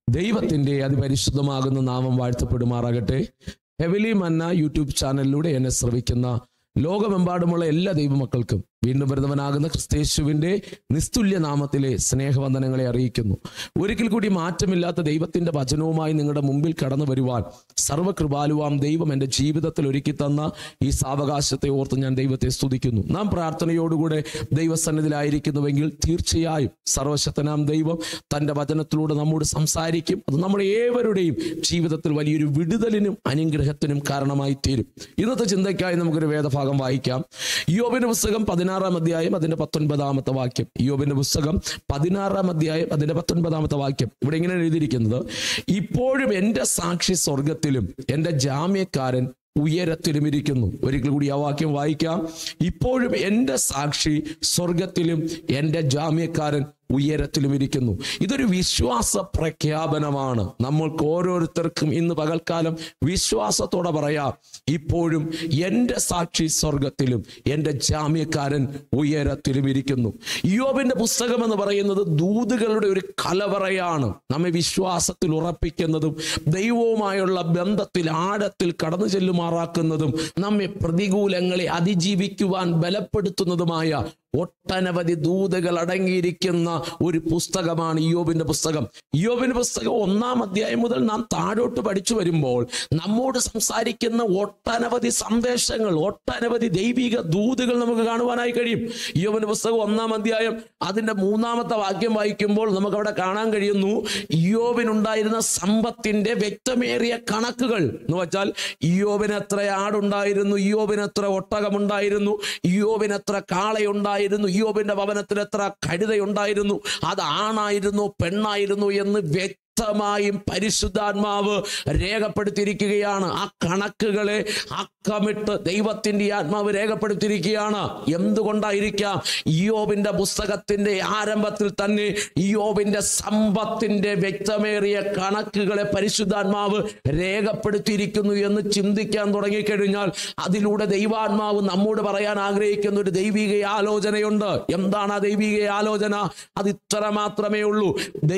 ദൈവത്തിന്റെ അതിപരിശുദ്ധമാകുന്ന നാമം വാഴ്ത്തപ്പെടുമാറാകട്ടെ ഹെവലി മന്ന യൂട്യൂബ് ചാനലിലൂടെ എന്നെ ശ്രവിക്കുന്ന ലോകമെമ്പാടുമുള്ള എല്ലാ ദൈവമക്കൾക്കും വീണ്ടും വരുന്നവനാകുന്ന ക്രിസ്തേശുവിന്റെ നിസ്തുല്യ നാമത്തിലെ സ്നേഹവന്ദനങ്ങളെ അറിയിക്കുന്നു ഒരിക്കൽ കൂടി മാറ്റമില്ലാത്ത ദൈവത്തിന്റെ വചനവുമായി നിങ്ങളുടെ മുമ്പിൽ കടന്നു വരുവാൻ സർവകൃപാലുവാം ദൈവം എൻ്റെ ജീവിതത്തിൽ ഒരുക്കി തന്ന ഈ സാവകാശത്തെ ഓർത്ത് ഞാൻ ദൈവത്തെ സ്തുതിക്കുന്നു നാം പ്രാർത്ഥനയോടുകൂടെ ദൈവസന്നിധിയിലായിരിക്കുന്നുവെങ്കിൽ തീർച്ചയായും സർവശക്തനാം ദൈവം തൻ്റെ വചനത്തിലൂടെ നമ്മോട് സംസാരിക്കും അത് നമ്മുടെ ഏവരുടെയും ജീവിതത്തിൽ വലിയൊരു വിടുതലിനും അനുഗ്രഹത്തിനും കാരണമായി തീരും ഇന്നത്തെ ചിന്തയ്ക്കായി നമുക്കൊരു വേദഭാഗം വായിക്കാം യോബിന്റെ പുസ്തകം പതിനാറാം അധ്യായം അതിന്റെ പത്തൊൻപതാമത്തെ വാക്യം യോബിന്റെ പുസ്തകം പതിനാറാം അധ്യായം അതിന്റെ പത്തൊൻപതാമത്തെ വാക്യം ഇവിടെ ഇങ്ങനെ എഴുതിയിരിക്കുന്നത് ഇപ്പോഴും എൻ്റെ സാക്ഷി സ്വർഗത്തിലും എൻ്റെ ജാമ്യക്കാരൻ ഉയരത്തിലും ഇരിക്കുന്നു ഒരിക്കൽ കൂടി ആ വാക്യം വായിക്കാം ഇപ്പോഴും എൻ്റെ സാക്ഷി സ്വർഗത്തിലും എൻ്റെ ജാമ്യക്കാരൻ ഉയരത്തിലും ഇരിക്കുന്നു ഇതൊരു വിശ്വാസ പ്രഖ്യാപനമാണ് നമ്മൾക്ക് ഓരോരുത്തർക്കും ഇന്ന് പകൽക്കാലം വിശ്വാസത്തോടെ പറയാം ഇപ്പോഴും എൻ്റെ സാക്ഷി സ്വർഗത്തിലും എൻ്റെ ജാമ്യക്കാരൻ ഉയരത്തിലും ഇരിക്കുന്നു യോബിന്റെ പുസ്തകം എന്ന് പറയുന്നത് ദൂതുകളുടെ ഒരു കലവറയാണ് നമ്മെ വിശ്വാസത്തിൽ ഉറപ്പിക്കുന്നതും ദൈവവുമായുള്ള ബന്ധത്തിൽ ആഴത്തിൽ കടന്നു ചെല്ലുമാറാക്കുന്നതും നമ്മെ പ്രതികൂലങ്ങളെ അതിജീവിക്കുവാൻ ബലപ്പെടുത്തുന്നതുമായ ഒട്ടനവധി ദൂതകൾ അടങ്ങിയിരിക്കുന്ന ഒരു പുസ്തകമാണ് യോബിന്റെ പുസ്തകം യോബിന്റെ പുസ്തകം ഒന്നാം അധ്യായം മുതൽ നാം താഴോട്ട് പഠിച്ചു വരുമ്പോൾ നമ്മോട് സംസാരിക്കുന്ന ഒട്ടനവധി സന്ദേശങ്ങൾ ഒട്ടനവധി ദൈവിക ദൂതുകൾ നമുക്ക് കാണുവാനായി കഴിയും യോബിന്റെ പുസ്തകം ഒന്നാം അധ്യായം അതിന്റെ മൂന്നാമത്തെ വാക്യം വായിക്കുമ്പോൾ നമുക്ക് അവിടെ കാണാൻ കഴിയുന്നു യോബിനുണ്ടായിരുന്ന സമ്പത്തിന്റെ വ്യക്തമേറിയ കണക്കുകൾ എന്ന് വെച്ചാൽ യോബിന് എത്ര ആടുണ്ടായിരുന്നു യോബിന് എത്ര ഒട്ടകമുണ്ടായിരുന്നു യോബിന് എത്ര കാളയുണ്ടായിരുന്നു യോബിന്റെ ഭവനത്തിൽ എത്ര കഴുതയുണ്ടായിരുന്നു അത് ആണായിരുന്നു പെണ്ണായിരുന്നു എന്ന് വ്യക്തമായും പരിശുദ്ധാത്മാവ് രേഖപ്പെടുത്തിയിരിക്കുകയാണ് ആ കണക്കുകളെ അക്കമിട്ട് ദൈവത്തിന്റെ ആത്മാവ് രേഖപ്പെടുത്തിയിരിക്കുകയാണ് എന്തുകൊണ്ടായിരിക്കാം യോബിന്റെ പുസ്തകത്തിന്റെ ആരംഭത്തിൽ തന്നെ യോബിന്റെ സമ്പത്തിന്റെ വ്യക്തമേറിയ കണക്കുകളെ പരിശുദ്ധാത്മാവ് രേഖപ്പെടുത്തിയിരിക്കുന്നു എന്ന് ചിന്തിക്കാൻ തുടങ്ങിക്കഴിഞ്ഞാൽ അതിലൂടെ ദൈവാത്മാവ് നമ്മോട് പറയാൻ ആഗ്രഹിക്കുന്ന ഒരു ദൈവിക ആലോചനയുണ്ട് എന്താണ് ആ ദൈവിക ആലോചന അത് ഇത്ര മാത്രമേ ഉള്ളൂ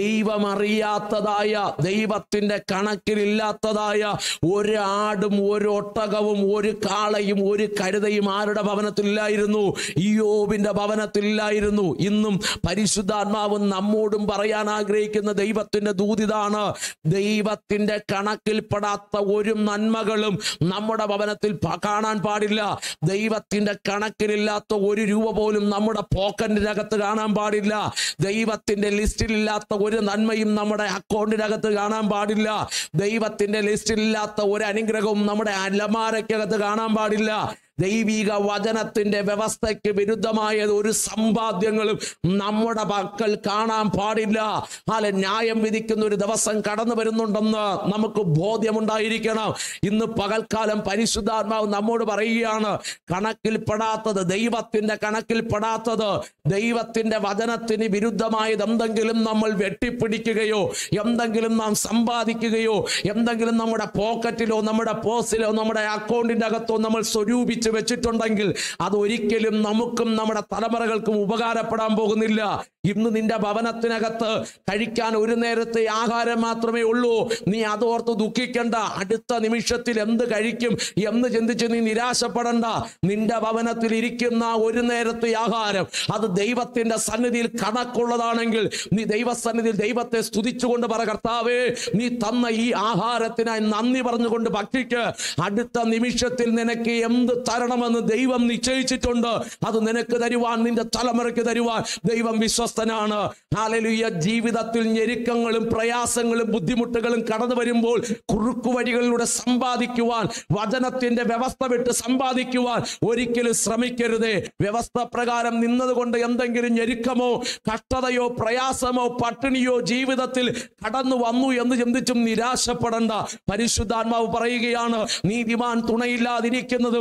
ദൈവമറിയാത്തതായ ദൈവത്തിന്റെ കണക്കിലില്ലാത്തതായ ഒരു ആടും ഒരു ഒട്ടകവും ഒരു കാളയും ഒരു കഴുതയും ആരുടെ ഭവനത്തിലില്ലായിരുന്നു യോബിന്റെ ഭവനത്തിലില്ലായിരുന്നു ഇന്നും പരിശുദ്ധാത്മാവ് നമ്മോടും പറയാൻ ആഗ്രഹിക്കുന്ന ദൈവത്തിന്റെ ദൂതിതാണ് ദൈവത്തിന്റെ കണക്കിൽപ്പെടാത്ത ഒരു നന്മകളും നമ്മുടെ ഭവനത്തിൽ പ- കാണാൻ പാടില്ല ദൈവത്തിന്റെ കണക്കിലില്ലാത്ത ഒരു രൂപ പോലും നമ്മുടെ പോക്കറ്റിനകത്ത് കാണാൻ പാടില്ല ദൈവത്തിന്റെ ലിസ്റ്റിലില്ലാത്ത ഒരു നന്മയും നമ്മുടെ അക്കൗണ്ടിനകത്ത് കാണാൻ പാടില്ല ദൈവത്തിന്റെ ലിസ്റ്റിലില്ലാത്ത ഒരു അനുഗ്രഹവും നമ്മുടെ അലമാരയ്ക്കകത്ത് കാണാൻ പാടില്ല ദൈവിക വചനത്തിന്റെ വ്യവസ്ഥയ്ക്ക് വിരുദ്ധമായ ഒരു സമ്പാദ്യങ്ങളും നമ്മുടെ പക്കൽ കാണാൻ പാടില്ല അല്ലെ ന്യായം വിധിക്കുന്ന ഒരു ദിവസം കടന്നു വരുന്നുണ്ടെന്ന് നമുക്ക് ബോധ്യമുണ്ടായിരിക്കണം ഇന്ന് പകൽക്കാലം പരിശുദ്ധാത്മാവ് നമ്മോട് പറയുകയാണ് കണക്കിൽപ്പെടാത്തത് ദൈവത്തിന്റെ കണക്കിൽപ്പെടാത്തത് ദൈവത്തിന്റെ വചനത്തിന് വിരുദ്ധമായത് എന്തെങ്കിലും നമ്മൾ വെട്ടിപ്പിടിക്കുകയോ എന്തെങ്കിലും നാം സമ്പാദിക്കുകയോ എന്തെങ്കിലും നമ്മുടെ പോക്കറ്റിലോ നമ്മുടെ പോസിലോ നമ്മുടെ അക്കൗണ്ടിന്റെ അകത്തോ നമ്മൾ സ്വരൂപിച്ച് വെച്ചിട്ടുണ്ടെങ്കിൽ അത് ഒരിക്കലും നമുക്കും നമ്മുടെ തലമുറകൾക്കും ഉപകാരപ്പെടാൻ പോകുന്നില്ല ഇന്ന് നിന്റെ ഭവനത്തിനകത്ത് കഴിക്കാൻ ഒരു നേരത്തെ ആഹാരം മാത്രമേ ഉള്ളൂ നീ അതോർത്ത് ദുഃഖിക്കണ്ട അടുത്ത നിമിഷത്തിൽ എന്ത് കഴിക്കും എന്ന് ചിന്തിച്ച് നീ നിരാശപ്പെടണ്ട നിന്റെ ഭവനത്തിൽ ഇരിക്കുന്ന ഒരു നേരത്തെ ആഹാരം അത് ദൈവത്തിന്റെ സന്നിധിയിൽ കണക്കുള്ളതാണെങ്കിൽ നീ ദൈവസന്നിധിയിൽ ദൈവത്തെ സ്തുതിച്ചുകൊണ്ട് പറ കർത്താവേ നീ തന്ന ഈ ആഹാരത്തിനായി നന്ദി പറഞ്ഞുകൊണ്ട് ഭക്ഷിക്ക് അടുത്ത നിമിഷത്തിൽ നിനക്ക് എന്ത് തരണമെന്ന് ദൈവം നിശ്ചയിച്ചിട്ടുണ്ട് അത് നിനക്ക് തരുവാൻ നിന്റെ തലമുറയ്ക്ക് തരുവാൻ ദൈവം വിശ്വസ്തനാണ് ഹാലലുയ്യ ജീവിതത്തിൽ ഞെരുക്കങ്ങളും പ്രയാസങ്ങളും ബുദ്ധിമുട്ടുകളും കടന്നു വരുമ്പോൾ കുറുക്കു വഴികളിലൂടെ സമ്പാദിക്കുവാൻ വചനത്തിന്റെ വ്യവസ്ഥ വിട്ട് സമ്പാദിക്കുവാൻ ഒരിക്കലും ശ്രമിക്കരുതേ വ്യവസ്ഥ പ്രകാരം നിന്നതുകൊണ്ട് എന്തെങ്കിലും ഞെരുക്കമോ കഷ്ടതയോ പ്രയാസമോ പട്ടിണിയോ ജീവിതത്തിൽ കടന്നു വന്നു എന്ന് ചിന്തിച്ചും നിരാശപ്പെടണ്ട പരിശുദ്ധാത്മാവ് പറയുകയാണ് നീതിമാൻ തുണയില്ലാതിരിക്കുന്നതും അവൻ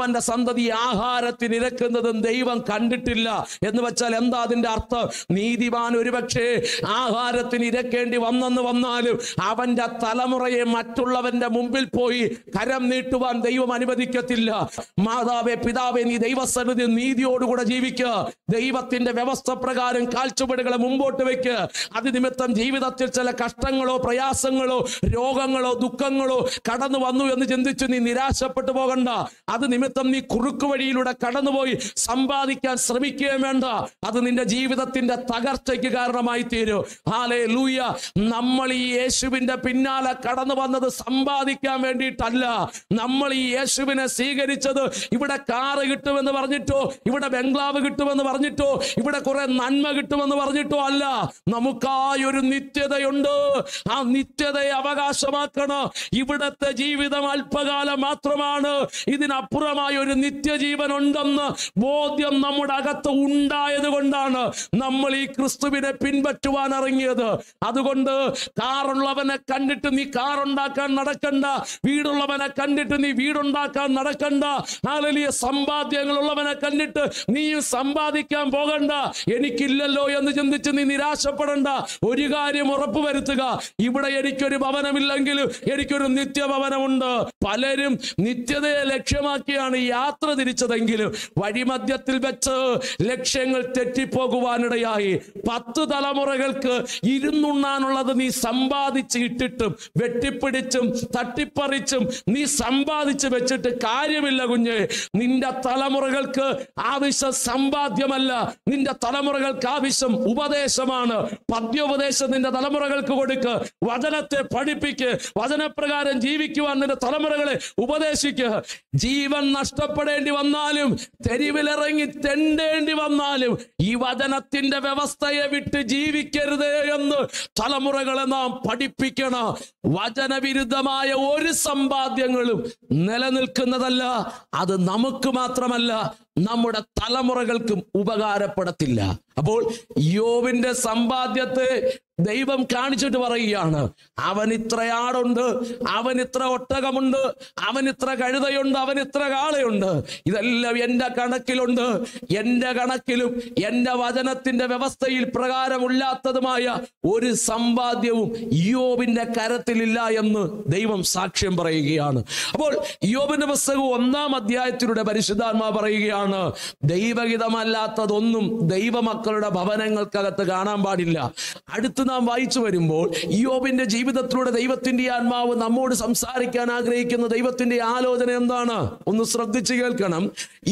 അവന്റെ സന്തതി ആഹാരത്തിന് ഇരക്കുന്നതും ദൈവം കണ്ടിട്ടില്ല എന്ന് വെച്ചാൽ എന്താ അതിന്റെ അർത്ഥം നീതിമാൻ ഒരുപക്ഷെ ആഹാരത്തിന് ഇരക്കേണ്ടി വന്നെന്ന് വന്നാലും അവന്റെ തലമുറയെ മറ്റുള്ളവന്റെ മുമ്പിൽ പോയി കരം നീട്ടുവാൻ ദൈവം അനുവദിക്കത്തില്ല മാതാവേ പിതാവേ നീ ദൈവസന്നിധി നീതിയോടുകൂടെ ജീവിക്കുക ദൈവത്തിന്റെ വ്യവസ്ഥ പ്രകാരം കാഴ്ചപ്പാടുകളെ മുമ്പോട്ട് വെക്ക് അത് നിമിത്തം ജീവിതത്തിൽ ചില കഷ്ടങ്ങളോ പ്രയാസങ്ങളോ രോഗങ്ങളോ ദുഃഖങ്ങളോ കടന്നു വന്നു എന്ന് ചിന്തിച്ച് നീ നിരാശപ്പെട്ടു പോകണ്ട അത് നിമിത്തം നീ കുറുക്കു വഴിയിലൂടെ കടന്നുപോയി സമ്പാദിക്കാൻ ശ്രമിക്കുകയും വേണ്ട അത് നിന്റെ ജീവിതത്തിന്റെ തകർച്ചയ്ക്ക് കാരണമായി തീരും ഹാലേ ലൂയ നമ്മൾ ഈ യേശുവിന്റെ പിന്നാലെ കടന്നു വന്നത് സമ്പാദിക്കാൻ വേണ്ടിയിട്ടല്ല നമ്മൾ ഈ യേശുവിനെ സ്വീകരിച്ചത് ഇവിടെ കാറ് കിട്ടുമെന്ന് പറഞ്ഞിട്ടോ ഇവിടെ ബംഗ്ലാവ് കിട്ടുമെന്ന് പറഞ്ഞിട്ടോ ഇവിടെ കുറെ നന്മ കിട്ടുമെന്ന് പറഞ്ഞിട്ടോ അല്ല നമുക്കായി ഒരു നിത്യതയുണ്ട് ആ നിത്യതയെ അവകാശമാക്കണം ഇവിടത്തെ ജീവിതം അല്പകാലം മാത്രമാണ് ഇതിനപ്പുറമായ ഒരു നിത്യജീവൻ ഉണ്ടെന്ന് ബോധ്യം നമ്മുടെ അകത്ത് ഉണ്ടായത് കൊണ്ടാണ് നമ്മൾ ഈ ക്രിസ്തുവിനെ പിൻപറ്റുവാൻ ഇറങ്ങിയത് അതുകൊണ്ട് കാറുള്ളവനെ കണ്ടിട്ട് നീ കാറുണ്ടാക്കാൻ നടക്കണ്ട വീടുള്ളവനെ കണ്ടിട്ട് നീ വീടുണ്ടാക്കാൻ നടക്കണ്ട ആലലിയ സമ്പാദ്യങ്ങളുള്ളവനെ കണ്ടിട്ട് നീയും സമ്പാദിക്കാൻ പോകണ്ട എനിക്കില്ലല്ലോ എന്ന് ചിന്തിച്ച് നീ നിരാശപ്പെടണ്ട ഒരു കാര്യം ഉറപ്പു വരുത്തുക ഇവിടെ എനിക്കൊരു ഭവനമില്ലെങ്കിലും എനിക്കൊരു നിത്യഭവനമുണ്ട് പലരും നിത്യതയെ ലക്ഷ്യമാക്കിയാണ് യാത്ര തിരിച്ചതെങ്കിലും വഴിമധ്യത്തിൽ വെച്ച് ലക്ഷ്യങ്ങൾ തെറ്റിപ്പോകുവാനിടയായി പത്ത് തലമുറകൾക്ക് ഇരുന്നുണ്ണാനുള്ളത് നീ സമ്പാദിച്ച് ഇട്ടിട്ടും വെട്ടിപ്പിടിച്ചും തട്ടിപ്പറിച്ചും നീ സമ്പാദിച്ച് വെച്ചിട്ട് കാര്യമില്ല കുഞ്ഞ് നിന്റെ തലമുറകൾക്ക് ആവശ്യം സമ്പാദ്യമല്ല നിന്റെ തലമുറകൾക്ക് ആവശ്യം ഉപദേശമാണ് പദ്യോപദേശം നിന്റെ തലമുറകൾക്ക് കൊടുക്ക് വചനത്തെ പഠിപ്പിക്ക് വചനപ്രകാരം ജീവിക്കുവാൻ നിന്റെ തലമുറകളെ ഉപദേശിക്ക് ജീവൻ നഷ്ടപ്പെടേണ്ടി വന്നാലും തെരുവിലിറങ്ങി തെണ്ടേണ്ടി വന്നാലും ഈ വചനത്തിന്റെ വ്യവസ്ഥയെ വിട്ട് ജീവിക്കരുത് എന്ന് തലമുറകളെ നാം പഠിപ്പിക്കണം വചനവിരുദ്ധമായ ഒരു സമ്പാദ്യങ്ങളും നിലനിൽക്കുന്നതല്ല അത് നമുക്ക് മാത്രമല്ല നമ്മുടെ തലമുറകൾക്കും ഉപകാരപ്പെടത്തില്ല അപ്പോൾ യോവിന്റെ സമ്പാദ്യത്തെ ദൈവം കാണിച്ചിട്ട് പറയുകയാണ് അവൻ ഇത്ര ആടുണ്ട് അവൻ ഇത്ര ഒട്ടകമുണ്ട് അവൻ ഇത്ര കഴുതയുണ്ട് അവൻ ഇത്ര കാളയുണ്ട് ഇതെല്ലാം എൻ്റെ കണക്കിലുണ്ട് എൻ്റെ കണക്കിലും എൻ്റെ വചനത്തിന്റെ വ്യവസ്ഥയിൽ പ്രകാരമില്ലാത്തതുമായ ഒരു സമ്പാദ്യവും യോബിന്റെ കരത്തിലില്ല എന്ന് ദൈവം സാക്ഷ്യം പറയുകയാണ് അപ്പോൾ യോബിന്റെ പുസ്തകം ഒന്നാം അധ്യായത്തിലൂടെ പരിശുദ്ധാത്മാ പറയുകയാണ് ദൈവഹിതമല്ലാത്തതൊന്നും ദൈവമക്കളുടെ ഭവനങ്ങൾക്കകത്ത് കാണാൻ പാടില്ല അടുത്ത് നാം വായിച്ചു വരുമ്പോൾ യോബിന്റെ ജീവിതത്തിലൂടെ ദൈവത്തിന്റെ ആത്മാവ് നമ്മോട് സംസാരിക്കാൻ ആഗ്രഹിക്കുന്ന ദൈവത്തിന്റെ ആലോചന എന്താണ് ഒന്ന് ശ്രദ്ധിച്ചു കേൾക്കണം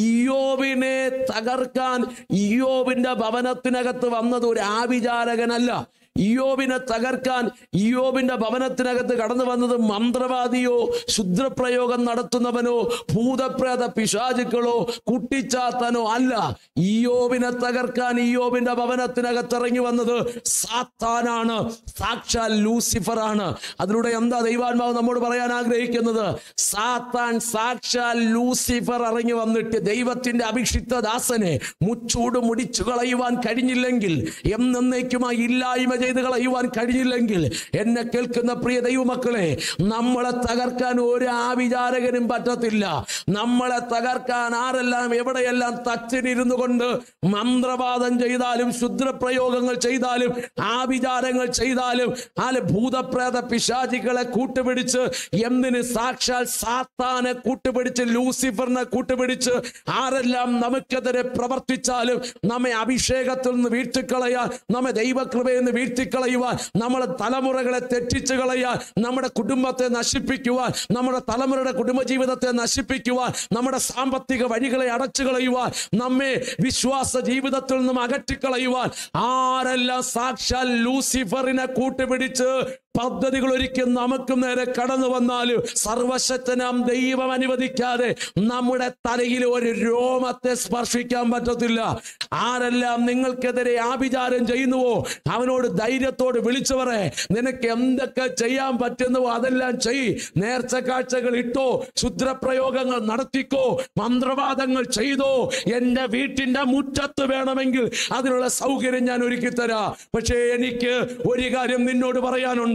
ഇയോബിനെ തകർക്കാൻ ഇയോബിന്റെ ഭവനത്തിനകത്ത് വന്നത് ഒരു ആവിചാരകനല്ല ഇയോബിനെ തകർക്കാൻ ഇയോബിന്റെ ഭവനത്തിനകത്ത് കടന്നു വന്നത് മന്ത്രവാദിയോ ശുദ്രപ്രയോഗം നടത്തുന്നവനോ ഭൂതപ്രേത പിശാചുക്കളോ കുട്ടിച്ചാത്തനോ അല്ല ഇയോബിനെ തകർക്കാൻ ഇയോബിന്റെ ഭവനത്തിനകത്ത് ഇറങ്ങി വന്നത് സാത്താനാണ് സാക്ഷാൽ ലൂസിഫർ ആണ് അതിലൂടെ എന്താ ദൈവാത്മാവ് നമ്മോട് പറയാൻ ആഗ്രഹിക്കുന്നത് സാത്താൻ സാക്ഷാൽ ലൂസിഫർ ഇറങ്ങി വന്നിട്ട് ദൈവത്തിന്റെ അഭിഷിക്ത ദാസനെ മുച്ചൂട് മുടിച്ചു കളയുവാൻ കഴിഞ്ഞില്ലെങ്കിൽ എന്നേക്കുമായി ഇല്ലായ്മ ചെയ്ത് കളയുവാൻ കഴിഞ്ഞില്ലെങ്കിൽ എന്നെ കേൾക്കുന്ന പ്രിയ ദൈവമക്കളെ നമ്മളെ തകർക്കാൻ ഒരു ആവിചാരകനും പറ്റത്തില്ല നമ്മളെ തകർക്കാൻ ആരെല്ലാം എവിടെയെല്ലാം തച്ചിനിരുന്നു കൊണ്ട് മന്ത്രവാദം ചെയ്താലും ശുദ്രപ്രയോഗങ്ങൾ ചെയ്താലും ആവിചാരങ്ങൾ ചെയ്താലും ആല് ഭൂതപ്രേത പിശാചികളെ കൂട്ടുപിടിച്ച് എന്തിന് സാക്ഷാൽ സാത്താനെ കൂട്ടുപിടിച്ച് ലൂസിഫറിനെ കൂട്ടുപിടിച്ച് ആരെല്ലാം നമുക്കെതിരെ പ്രവർത്തിച്ചാലും നമ്മെ അഭിഷേകത്തിൽ നിന്ന് വീഴ്ത്തിക്കളയാൻ നമ്മെ ദൈവകൃപയിൽ നിന്ന് വീഴ്ത്തിക്കളയുവാൻ നമ്മുടെ തലമുറകളെ തെറ്റിച്ചു കളയാൻ നമ്മുടെ കുടുംബത്തെ നശിപ്പിക്കുവാൻ നമ്മുടെ തലമുറയുടെ കുടുംബജീവിതത്തെ നശിപ്പിക്കുവാൻ നമ്മുടെ സാമ്പത്തിക വഴികളെ അടച്ചു കളയുവാൻ നമ്മെ വിശ്വാസ ജീവിതത്തിൽ നിന്നും അകറ്റിക്കളയുവാൻ ആരെല്ലാം സാക്ഷാൽ ലൂസിഫറിനെ കൂട്ടുപിടിച്ച് പദ്ധതികൾ ഒരിക്കൽ നമുക്ക് നേരെ കടന്നു വന്നാലും സർവശക്തനാം ദൈവം അനുവദിക്കാതെ നമ്മുടെ തലയിൽ ഒരു രോമത്തെ സ്പർശിക്കാൻ പറ്റത്തില്ല ആരെല്ലാം നിങ്ങൾക്കെതിരെ ആഭിചാരം ചെയ്യുന്നുവോ അവനോട് ധൈര്യത്തോട് വിളിച്ചു പറ നിനക്ക് എന്തൊക്കെ ചെയ്യാൻ പറ്റുന്നുവോ അതെല്ലാം ചെയ് നേർച്ച കാഴ്ചകൾ ഇട്ടോ ശുദ്രപ്രയോഗങ്ങൾ നടത്തിക്കോ മന്ത്രവാദങ്ങൾ ചെയ്തോ എന്റെ വീട്ടിന്റെ മുറ്റത്ത് വേണമെങ്കിൽ അതിനുള്ള സൗകര്യം ഞാൻ ഒരുക്കി തരാം പക്ഷേ എനിക്ക് ഒരു കാര്യം നിന്നോട് പറയാനുണ്ട്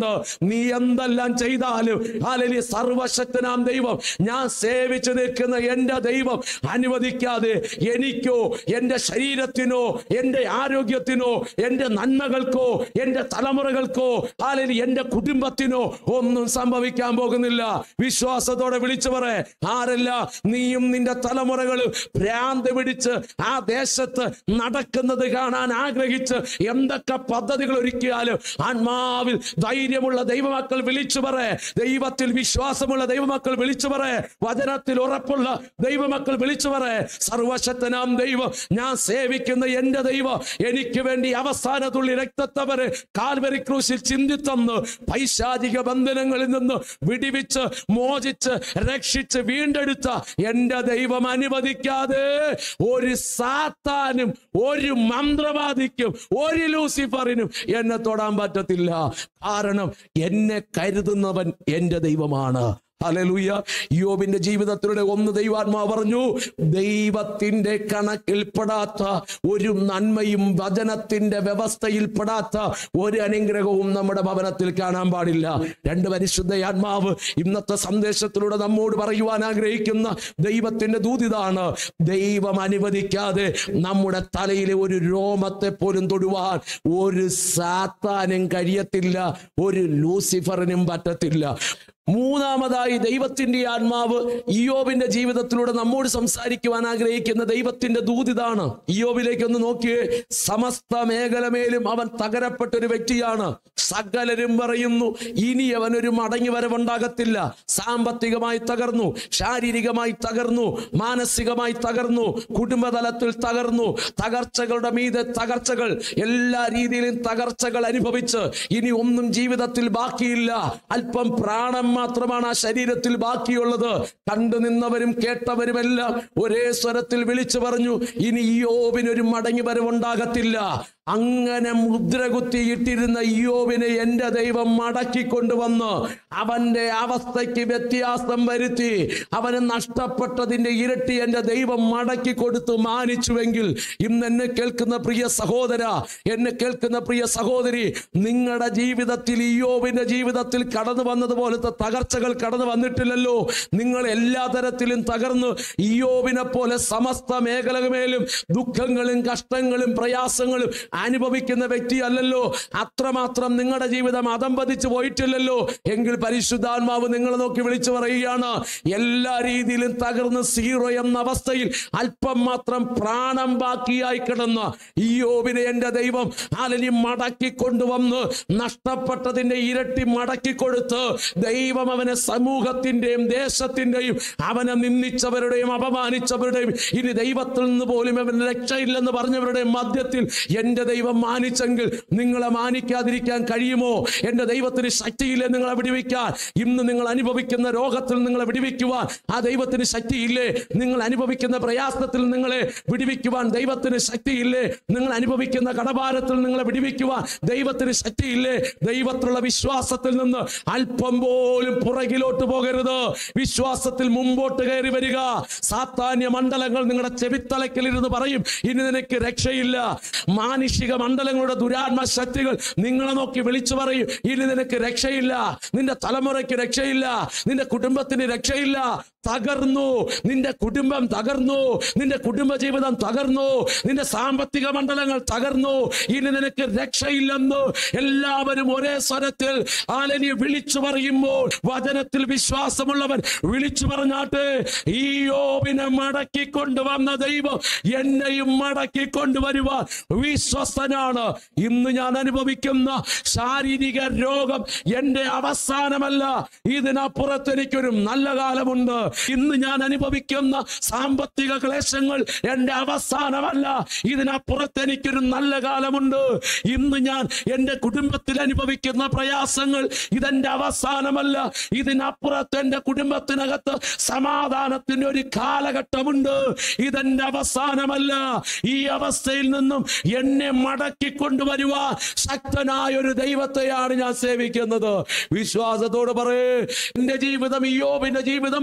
വന്ന് നീ എന്തെല്ലാം ചെയ്താലും ഹാലലി സർവശക്തനാം ദൈവം ഞാൻ സേവിച്ചു നിൽക്കുന്ന എൻ്റെ ദൈവം അനുവദിക്കാതെ എനിക്കോ എൻ്റെ ശരീരത്തിനോ എൻ്റെ ആരോഗ്യത്തിനോ എൻ്റെ നന്മകൾക്കോ എൻ്റെ തലമുറകൾക്കോ ഹാലലി എൻ്റെ കുടുംബത്തിനോ ഒന്നും സംഭവിക്കാൻ പോകുന്നില്ല വിശ്വാസത്തോടെ വിളിച്ചു പറ ആരല്ല നീയും നിന്റെ തലമുറകളും ഭ്രാന്ത് പിടിച്ച് ആ ദേശത്ത് നടക്കുന്നത് കാണാൻ ആഗ്രഹിച്ച് എന്തൊക്കെ പദ്ധതികൾ ഒരുക്കിയാലും ആത്മാവിൽ ധൈര്യമുള്ള ദൈവമക്കൾ വിളിച്ചു പറ ദൈവത്തിൽ വിശ്വാസമുള്ള ദൈവമക്കൾ വിളിച്ചു പറ വചനത്തിൽ ഉറപ്പുള്ള ദൈവമക്കൾ വിളിച്ചു പറ സർവശക്തനാം ദൈവം ഞാൻ സേവിക്കുന്ന എന്റെ ദൈവം എനിക്ക് വേണ്ടി അവസാന തുള്ളി രക്തത്തവര് കാൽവരി ക്രൂശിൽ ചിന്തിത്തന്ന് പൈശാചിക ബന്ധനങ്ങളിൽ നിന്ന് വിടിവിച്ച് മോചിച്ച് രക്ഷിച്ച് വീണ്ടെടുത്ത എന്റെ ദൈവം അനുവദിക്കാതെ ഒരു സാത്താനും ഒരു മന്ത്രവാദിക്കും ഒരു ലൂസിഫറിനും എന്നെ തൊടാൻ പറ്റത്തില്ല കാരണം എന്നെ കരുതുന്നവൻ എന്റെ ദൈവമാണ് ഹല്ലേലൂയ യോബിന്റെ ജീവിതത്തിലൂടെ ഒന്ന് ദൈവാത്മാവ് പറഞ്ഞു ദൈവത്തിന്റെ കണക്കിൽപ്പെടാത്ത ഒരു നന്മയും വചനത്തിന്റെ വ്യവസ്ഥയിൽപ്പെടാത്ത ഒരു അനുഗ്രഹവും നമ്മുടെ ഭവനത്തിൽ കാണാൻ പാടില്ല രണ്ട് പരിശുദ്ധ ആത്മാവ് ഇന്നത്തെ സന്ദേശത്തിലൂടെ നമ്മോട് പറയുവാൻ ആഗ്രഹിക്കുന്ന ദൈവത്തിന്റെ ദൂതിതാണ് ദൈവം അനുവദിക്കാതെ നമ്മുടെ തലയിലെ ഒരു രോമത്തെ പോലും തൊടുവാൻ ഒരു സാത്താനും കഴിയത്തില്ല ഒരു ലൂസിഫറിനും പറ്റത്തില്ല മൂന്നാമതായി ദൈവത്തിന്റെ ആത്മാവ് ഇയോബിന്റെ ജീവിതത്തിലൂടെ നമ്മോട് സംസാരിക്കുവാൻ ആഗ്രഹിക്കുന്ന ദൈവത്തിന്റെ ദൂതിതാണ് ഇയോബിലേക്ക് ഒന്ന് നോക്കിയേ സമസ്ത മേഖലമേലും അവൻ തകരപ്പെട്ട ഒരു വ്യക്തിയാണ് സകലരും പറയുന്നു ഇനി അവനൊരു മടങ്ങി വരവുണ്ടാകത്തില്ല സാമ്പത്തികമായി തകർന്നു ശാരീരികമായി തകർന്നു മാനസികമായി തകർന്നു കുടുംബതലത്തിൽ തകർന്നു തകർച്ചകളുടെ മീതെ തകർച്ചകൾ എല്ലാ രീതിയിലും തകർച്ചകൾ അനുഭവിച്ച് ഇനി ഒന്നും ജീവിതത്തിൽ ബാക്കിയില്ല അല്പം പ്രാണം മാത്രമാണ് ആ ശരീരത്തിൽ ബാക്കിയുള്ളത് കണ്ടു നിന്നവരും കേട്ടവരുമെല്ലാം ഒരേ സ്വരത്തിൽ വിളിച്ചു പറഞ്ഞു ഇനി യോബിനൊരു മടങ്ങി വരവുണ്ടാകത്തില്ല അങ്ങനെ മുദ്ര കുത്തിയിട്ടിരുന്ന യോബിനെ എന്റെ ദൈവം മടക്കി കൊണ്ടുവന്ന് അവന്റെ അവസ്ഥയ്ക്ക് വ്യത്യാസം വരുത്തി അവന് നഷ്ടപ്പെട്ടതിന്റെ ഇരട്ടി എന്റെ ദൈവം മടക്കി കൊടുത്തു മാനിച്ചുവെങ്കിൽ ഇന്ന് എന്നെ കേൾക്കുന്ന പ്രിയ സഹോദര എന്നെ കേൾക്കുന്ന പ്രിയ സഹോദരി നിങ്ങളുടെ ജീവിതത്തിൽ ഇയോബിന്റെ ജീവിതത്തിൽ കടന്നു വന്നതുപോലത്തെ തകർച്ചകൾ കടന്നു വന്നിട്ടില്ലല്ലോ നിങ്ങൾ എല്ലാ തരത്തിലും തകർന്ന് ഇയോബിനെ പോലെ സമസ്ത മേഖലമേലും ദുഃഖങ്ങളും കഷ്ടങ്ങളും പ്രയാസങ്ങളും അനുഭവിക്കുന്ന വ്യക്തിയല്ലല്ലോ അത്രമാത്രം നിങ്ങളുടെ ജീവിതം അതമ്പതിച്ചു പോയിട്ടില്ലല്ലോ എങ്കിൽ പരിശുദ്ധാത്മാവ് നിങ്ങളെ നോക്കി വിളിച്ചു പറയുകയാണ് എല്ലാ രീതിയിലും തകർന്ന് സീറോ എന്ന അവസ്ഥയിൽ അല്പം മാത്രം പ്രാണം ബാക്കിയായി കിടന്ന ഈ യോബിനെ എന്റെ ദൈവം അലനി മടക്കി കൊണ്ടുവന്ന് നഷ്ടപ്പെട്ടതിന്റെ ഇരട്ടി മടക്കി കൊടുത്ത് ദൈവം അവനെ സമൂഹത്തിന്റെയും ദേശത്തിന്റെയും അവനെ നിന്ദിച്ചവരുടെയും അപമാനിച്ചവരുടെയും ഇനി ദൈവത്തിൽ നിന്ന് പോലും അവന് രക്ഷയില്ലെന്ന് പറഞ്ഞവരുടെയും മധ്യത്തിൽ എന്റെ ദൈവം മാനിച്ചെങ്കിൽ നിങ്ങളെ മാനിക്കാതിരിക്കാൻ കഴിയുമോ എന്റെ ദൈവത്തിന് ശക്തിയില്ലേ നിങ്ങളെ വിടിവിക്കാൻ ഇന്ന് നിങ്ങൾ അനുഭവിക്കുന്ന രോഗത്തിൽ നിങ്ങളെ വിടിവിക്കുവാൻ ആ ദൈവത്തിന് ശക്തിയില്ലേ നിങ്ങൾ അനുഭവിക്കുന്ന പ്രയാസത്തിൽ നിങ്ങളെ വിടിവിക്കുവാൻ ദൈവത്തിന് ശക്തിയില്ലേ നിങ്ങൾ അനുഭവിക്കുന്ന കടഭാരത്തിൽ നിങ്ങളെ വിടിവിക്കുവാൻ ദൈവത്തിന് ശക്തിയില്ലേ ദൈവത്തിലുള്ള വിശ്വാസത്തിൽ നിന്ന് അല്പം പോലും പുറകിലോട്ട് പോകരുത് വിശ്വാസത്തിൽ മുമ്പോട്ട് കയറി വരിക സാത്താന്യ മണ്ഡലങ്ങൾ നിങ്ങളുടെ ചെവിത്തലക്കിൽ ഇരുന്ന് പറയും ഇനി നിനക്ക് രക്ഷയില്ല മാനുഷിക മണ്ഡലങ്ങളുടെ ദുരാത്മ ശക്തികൾ നിങ്ങളെ നോക്കി വിളിച്ചു പറയും ഇനി നിനക്ക് രക്ഷയില്ല നിന്റെ തലമുറയ്ക്ക് രക്ഷയില്ല നിന്റെ കുടുംബത്തിന് രക്ഷയില്ല തകർന്നു നിന്റെ കുടുംബം തകർന്നു നിന്റെ കുടുംബ ജീവിതം തകർന്നു നിന്റെ സാമ്പത്തിക മണ്ഡലങ്ങൾ തകർന്നു ഇനി നിനക്ക് രക്ഷയില്ലെന്ന് എല്ലാവരും ഒരേ സ്വരത്തിൽ ആലനി വിളിച്ചു പറയുമ്പോൾ വചനത്തിൽ വിശ്വാസമുള്ളവൻ വിളിച്ചു പറഞ്ഞാട്ട് ഈ യോബിനെ മടക്കി കൊണ്ടുവന്ന ദൈവം എന്നെയും മടക്കി കൊണ്ടുവരുവാൻ വിശ്വസ്തനാണ് ഇന്ന് ഞാൻ അനുഭവിക്കുന്ന ശാരീരിക രോഗം എന്റെ അവസാനമല്ല ഇതിനപ്പുറത്ത് എനിക്കൊരു നല്ല കാലമുണ്ട് ഇന്ന് ഞാൻ അനുഭവിക്കുന്ന സാമ്പത്തിക ക്ലേശങ്ങൾ എന്റെ അവസാനമല്ല ഇതിനപ്പുറത്ത് എനിക്കൊരു നല്ല കാലമുണ്ട് ഇന്ന് ഞാൻ എന്റെ കുടുംബത്തിൽ അനുഭവിക്കുന്ന പ്രയാസങ്ങൾ ഇതെന്റെ അവസാനമല്ല ഇതിനപ്പുറത്ത് എന്റെ കുടുംബത്തിനകത്ത് സമാധാനത്തിന്റെ ഒരു കാലഘട്ടമുണ്ട് ഇതെന്റെ അവസാനമല്ല ഈ അവസ്ഥയിൽ നിന്നും എന്നെ മടക്കി കൊണ്ടുവരുവാൻ ശക്തനായ ഒരു ദൈവത്തെയാണ് ഞാൻ സേവിക്കുന്നത് വിശ്വാസത്തോട് പറയേ എന്റെ ജീവിതം യോബിന്റെ ജീവിതം പോലെ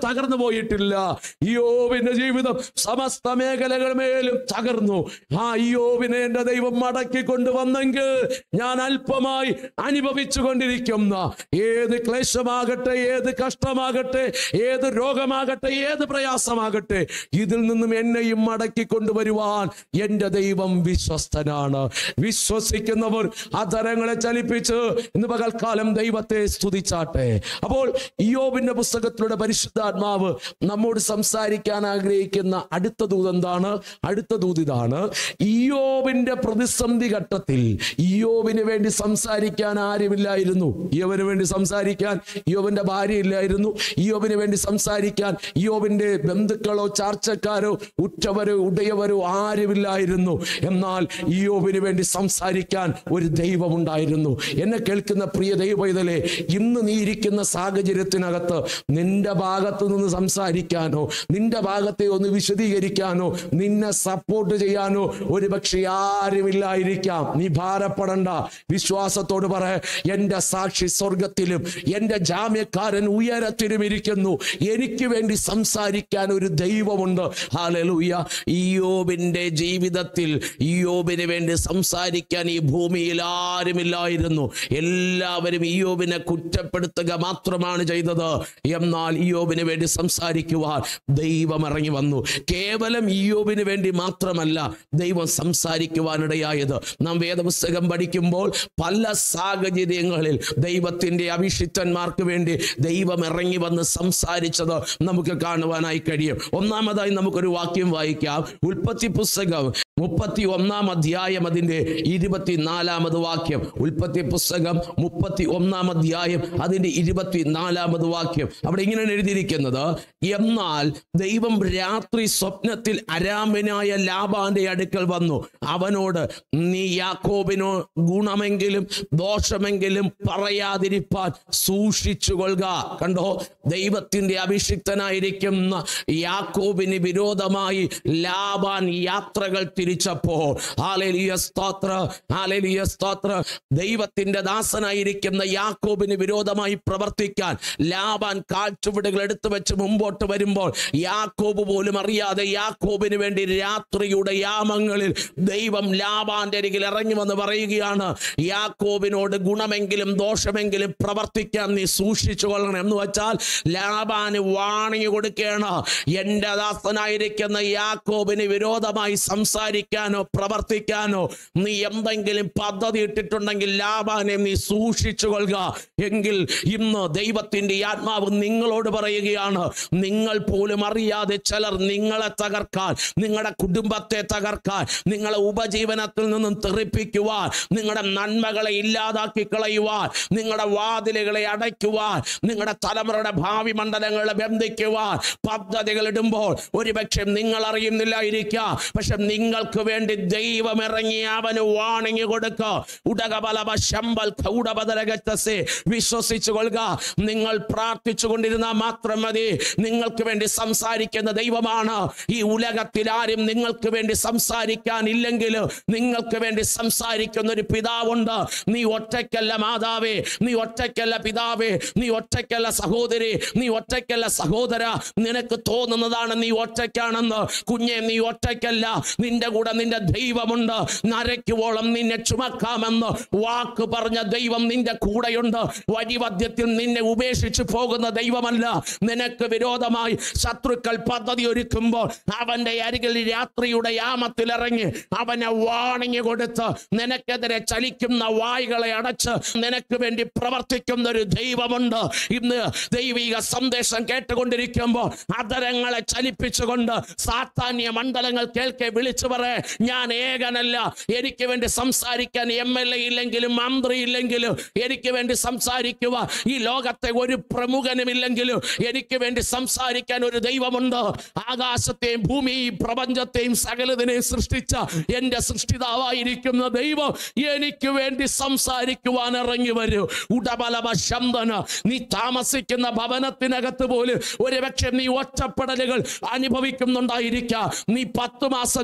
തകർന്നു പോയിട്ടില്ല യോബിന്റെ ജീവിതം സമസ്ത മേഖലകളുമേലും തകർന്നു ആ യോബിനെ എന്റെ ദൈവം മടക്കി കൊണ്ടുവന്നെങ്കിൽ ഞാൻ അല്പമായി അനുഭവിച്ചു കൊണ്ടിരിക്കുന്ന ഏത് ക്ലേശമാകട്ടെ ഏത് കഷ്ടമാകട്ടെ ഏത് രോഗമാകട്ടെ ഏത് പ്രയാസമാകട്ടെ ഇതിൽ നിന്നും എന്നെയും മടക്കി കൊണ്ടുവരുവാൻ എന്റെ ദൈവം വിശ്വസ്തനാണ് വിശ്വസിക്കുന്നവർ അധരങ്ങളെ ചലിപ്പിച്ച് ഇന്ന് പകൽക്കാലം ദൈവത്തെ സ്തുതിച്ചാട്ടെ അപ്പോൾ ഇയോബിന്റെ പുസ്തകത്തിലൂടെ പരിശുദ്ധാത്മാവ് നമ്മോട് സംസാരിക്കാൻ ആഗ്രഹിക്കുന്ന അടുത്ത ദൂത് എന്താണ് അടുത്ത ദൂത് ഇതാണ് ഇയോബിന്റെ പ്രതിസന്ധി ഘട്ടത്തിൽ ഇയോബിന് വേണ്ടി സംസാരിക്കാൻ ആരുമില്ലായിരുന്നു ഇയോബിന് വേണ്ടി സംസാരിക്കാൻ ഇയോബിന്റെ ഭാര്യ ഇല്ലായിരുന്നു ഇയോബിന് വേണ്ടി സംസാരിക്കാൻ ഇയോബിന്റെ ബന്ധുക്കളോ ചാർച്ചക്കാരോ ഉറ്റവരോ ഉടയവരോ ആരുമില്ലായിരുന്നു എന്നാൽ ഇയോബിന് വേണ്ടി സംസാരിക്കാൻ ഒരു ദൈവമുണ്ടായിരുന്നു എന്നെ കേൾക്കുന്ന പ്രിയ ദൈവൈതലെ ഇന്ന് നീ ഇരിക്കുന്ന സാഹചര്യത്തിനകത്ത് നിന്റെ ഭാഗത്ത് നിന്ന് സംസാരിക്കാനോ നിന്റെ ഭാഗത്തെ ഒന്ന് വിശദീകരിക്കാനോ നിന്നെ സപ്പോർട്ട് ചെയ്യാനോ ഒരു പക്ഷെ ആരുമില്ലായിരിക്കാം നീ ഭാരപ്പെടണ്ട വിശ്വാസത്തോട് പറ എന്റെ സാക്ഷി സ്വർഗത്തിലും എന്റെ ജാമ്യക്കാരൻ ഉയരത്തിലും ഇരിക്കുന്നു എനിക്ക് വേണ്ടി സംസാരിക്കാൻ ഒരു ദൈവമുണ്ട് ഹാലലൂയ ഇയോബിന്റെ ജീവിതത്തിൽ ഇയോബിന് വേണ്ടി സംസാരിക്കാൻ ഈ ഭൂമിയിൽ ആരുമില്ലായിരുന്നു എല്ലാവരും ഇയോബിനെ കുറ്റപ്പെടുത്തുക മാത്രമാണ് ചെയ്തത് എന്നാൽ ഇയോബിന് വേണ്ടി സംസാരിക്കുവാൻ ദൈവം ഇറങ്ങി വന്നു കേവലം ഇയോബിന് വേണ്ടി മാത്രമല്ല ദൈവം സംസാരിക്കുവാനിടയായത് നാം വേദപുസ്തകം പഠിക്കുമ്പോൾ പല സാഹചര്യങ്ങളിൽ ദൈവത്തിന്റെ അഭിഷിക്തന്മാർക്ക് വേണ്ടി ദൈവം ഇറങ്ങി വന്ന് സംസാരിച്ചത് നമുക്ക് കാണുവാനായി കഴിയും ഒന്നാമതായി നമുക്കൊരു വാക്യം വായിക്കാം ഉൽപ്പത്തി പുസ്തകം മുപ്പത്തി ഒന്നാം അധ്യായം അതിന്റെ ഇരുപത്തിനാലാമത് വാക്യം ഉൽപ്പത്തി പുസ്തകം മുപ്പത്തി ഒന്നാം അധ്യായം അതിന്റെ ഇരുപത്തിനാലാമത് വാക്യം അവിടെ ഇങ്ങനെയാണ് എഴുതിയിരിക്കുന്നത് എന്നാൽ ദൈവം രാത്രി സ്വപ്നത്തിൽ അരാമനായ ലാബാന്റെ അടുക്കൽ വന്നു അവനോട് നീ യാക്കോബിനോ ഗുണമെങ്കിലും ദോഷമെങ്കിലും പറയാതിരിപ്പാൻ സൂക്ഷിച്ചുകൊള്ളുക കണ്ടോ ദൈവത്തിന്റെ അഭിഷിക്തനായിരിക്കുന്ന യാക്കോബിന് വിരോധമായി ലാബാൻ യാത്രകൾ തിരിച്ചപ്പോൾ ഹാലേലിയ സ്തോത്ര ഹാലേലിയ സ്തോത്ര ദൈവത്തിന്റെ ദാസനായിരിക്കുന്ന യാക്കോബിന് വിരോധമായി പ്രവർത്തിക്കാൻ ലാബാൻ കാഴ്ചവിടുകൾ എടുത്തു വെച്ച് മുമ്പോട്ട് വരുമ്പോൾ യാക്കോബ് പോലും അറിയാതെ യാക്കോബിന് വേണ്ടി രാത്രിയുടെ യാമങ്ങളിൽ ദൈവം ലാബാന്റെ അരികിൽ ഇറങ്ങി വന്ന് പറയുകയാണ് യാക്കോബിനോട് ഗുണമെങ്കിലും ദോഷമെങ്കിലും പ്രവർത്തിക്കാൻ നീ സൂക്ഷിച്ചു കൊള്ളണം എന്ന് വെച്ചാൽ ലാബാന് വാണിങ് കൊടുക്കുകയാണ് എന്റെ ദാസനായിരിക്കുന്ന യാക്കോബിന് വിരോധമായി സംസാരിക്കാനോ പ്രവർത്തിക്കാനോ നീ എന്തെങ്കിലും പദ്ധതി ഇട്ടിട്ടുണ്ടെങ്കിൽ ലാബാനെ നീ സൂക്ഷിച്ചു കൊള്ളുക എങ്കിൽ ഇന്ന് ദൈവത്തിന്റെ ഈ ആത്മാവ് നിങ്ങളോട് പറയുകയാണ് നിങ്ങൾ പോലും അറിയാതെ ചിലർ നിങ്ങളെ തകർക്കാൻ നിങ്ങളുടെ കുടുംബത്തെ തകർക്കാൻ നിങ്ങളെ ഉപജീവനത്തിൽ നിന്നും തെറിപ്പിക്കുവാൻ നിങ്ങളുടെ നന്മകളെ ഇല്ലാതാക്കി കളയുവാൻ നിങ്ങളുടെ വാതിലുകളെ അടയ്ക്കുവാൻ നിങ്ങളുടെ തലമുറയുടെ ഭാവി മണ്ഡലങ്ങളെ ബന്ധിക്കുവാൻ പദ്ധതികൾ ഇടുമ്പോൾ ഒരുപക്ഷെ നിങ്ങൾ അറിയുന്നില്ലായിരിക്കാം പക്ഷെ നിങ്ങൾക്ക് വേണ്ടി ദൈവം ഇറങ്ങി അവന് വാണിങ് കൊടുക്ക ഉടകബലവ ശമ്പൽ കൗടബദരകത്തസെ വിശ്വസിച്ചു കൊള്ളുക നിങ്ങൾ പ്രാർത്ഥിച്ചു കൊണ്ടിരുന്നാൽ മാത്രം മതി നിങ്ങൾക്ക് വേണ്ടി സംസാരിക്കുന്ന ദൈവമാണ് ഈ ഉലകത്തിൽ ആരും നിങ്ങൾക്ക് വേണ്ടി സംസാരിക്കാൻ ഇല്ലെങ്കിൽ നിങ്ങൾക്ക് വേണ്ടി സംസാരിക്കുന്ന ഒരു പിതാവുണ്ട് നീ ഒറ്റയ്ക്കല്ല മാതാവേ നീ ഒറ്റയ്ക്കല്ല പിതാവേ നീ ഒറ്റയ്ക്കല്ല സഹോദരി നീ ഒറ്റയ്ക്കല്ല സഹോദര നിനക്ക് തോന്നുന്നതാണ് നീ ഒറ്റയ്ക്കാണെന്ന് കുഞ്ഞെ നീ ഒറ്റയ്ക്കല്ല നിന്റെ കൂടെ നിന്റെ ദൈവമുണ്ട് നരയ്ക്കുവോളം നിന്നെ ചുമക്കാമെന്ന് വാക്ക് പറഞ്ഞ ദൈവം നിന്റെ കൂടെയുണ്ട് വഴിമധ്യത്തിൽ നിന്നെ ഉപേക്ഷിച്ചു പോകുന്ന ദൈവമല്ല നിനക്ക് വിരോധമായി ശത്രുക്കൾ പദ്ധതി ഒരുക്കുമ്പോൾ അവന്റെ അരികിൽ രാത്രിയുടെ യാമത്തിൽ ഇറങ്ങി അവനെ വാണിങ് കൊടുത്ത് നിനക്കെതിരെ ചലിക്കുന്ന വായ്കളെ അടച്ച് നിനക്ക് വേണ്ടി പ്രവർത്തിക്കുന്ന ഒരു ദൈവമുണ്ട് ഇന്ന് ദൈവിക സന്ദേശം കേട്ടുകൊണ്ടിരിക്കുമ്പോൾ അതരങ്ങളെ ചലിപ്പിച്ചുകൊണ്ട് സാത്താന്യ മണ്ഡലങ്ങൾ കേൾക്കെ വിളിച്ചു പറ ഞാൻ ഏകനല്ല എനിക്ക് വേണ്ടി സംസാരിക്കാൻ എം എൽ എ ഇല്ലെങ്കിലും മന്ത്രി ഇല്ലെങ്കിലും എനിക്ക് വേണ്ടി സംസാരിക്കുക ഈ ലോകത്തെ ഒരു പ്രമുഖനുമില്ലെങ്കിലും എനിക്ക് വേണ്ടി സംസാരിക്കാൻ ഒരു ദൈവമുണ്ട് ആകാശത്തെയും ഭൂമിയെയും പ്രപഞ്ചത്തെയും സകലതിനെയും സൃഷ്ടിച്ച എന്റെ സൃഷ്ടിതാവായിരിക്കുന്ന ദൈവം എനിക്ക് വേണ്ടി സംസാരിക്കുവാൻ ഇറങ്ങി വരൂ ഉടബലവ ശന്തന നീ താമസിക്കുന്ന ഭവനത്തിനകത്ത് പോലും ഒരുപക്ഷെ നീ ഒറ്റപ്പെടലുകൾ അനുഭവിക്കുന്നുണ്ടായിരിക്കാം നീ പത്ത് മാസം ചുമന്ന്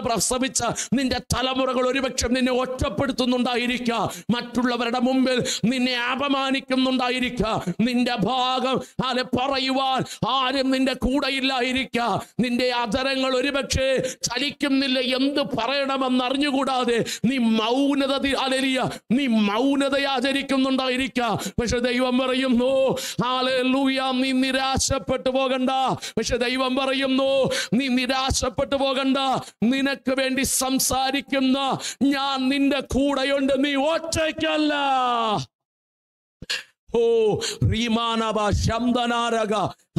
പ്രസവിച്ച നിന്റെ തലമുറകൾ ഒരുപക്ഷെ നിന്നെ ഒറ്റപ്പെടുത്തുന്നുണ്ടായിരിക്കാം മറ്റുള്ളവരുടെ മുമ്പിൽ നിന്നെ അപമാനിക്കുന്നുണ്ടായിരിക്കാം നിന്റെ ഭാഗം അല്ലെ പറയുവാൻ ആരും നിന്റെ കൂടെയില്ലായിരിക്കാം നിന്റെ അധരങ്ങൾ ഒരുപക്ഷെ ചലിക്കുന്നില്ല എന്ത് പറയണമെന്ന് അറിഞ്ഞുകൂടാതെ നീ മൗനത അലലിയ നീ മൗനത ആചരിക്കുന്നുണ്ടായിരിക്കാം പക്ഷെ ദൈവം പറയുന്നു ഹാലൂയ നീ നിരാശപ്പെട്ടു പോകണ്ട പക്ഷെ ദൈവം പറയുന്നു നീ നിരാശപ്പെട്ടു പോകണ്ട നിനക്ക് വേണ്ടി സംസാരിക്കുന്ന ഞാൻ നിന്റെ കൂടെയുണ്ട് നീ ഒറ്റയ്ക്കല്ല ഓ റീമാനബ ശബ്ദനാരക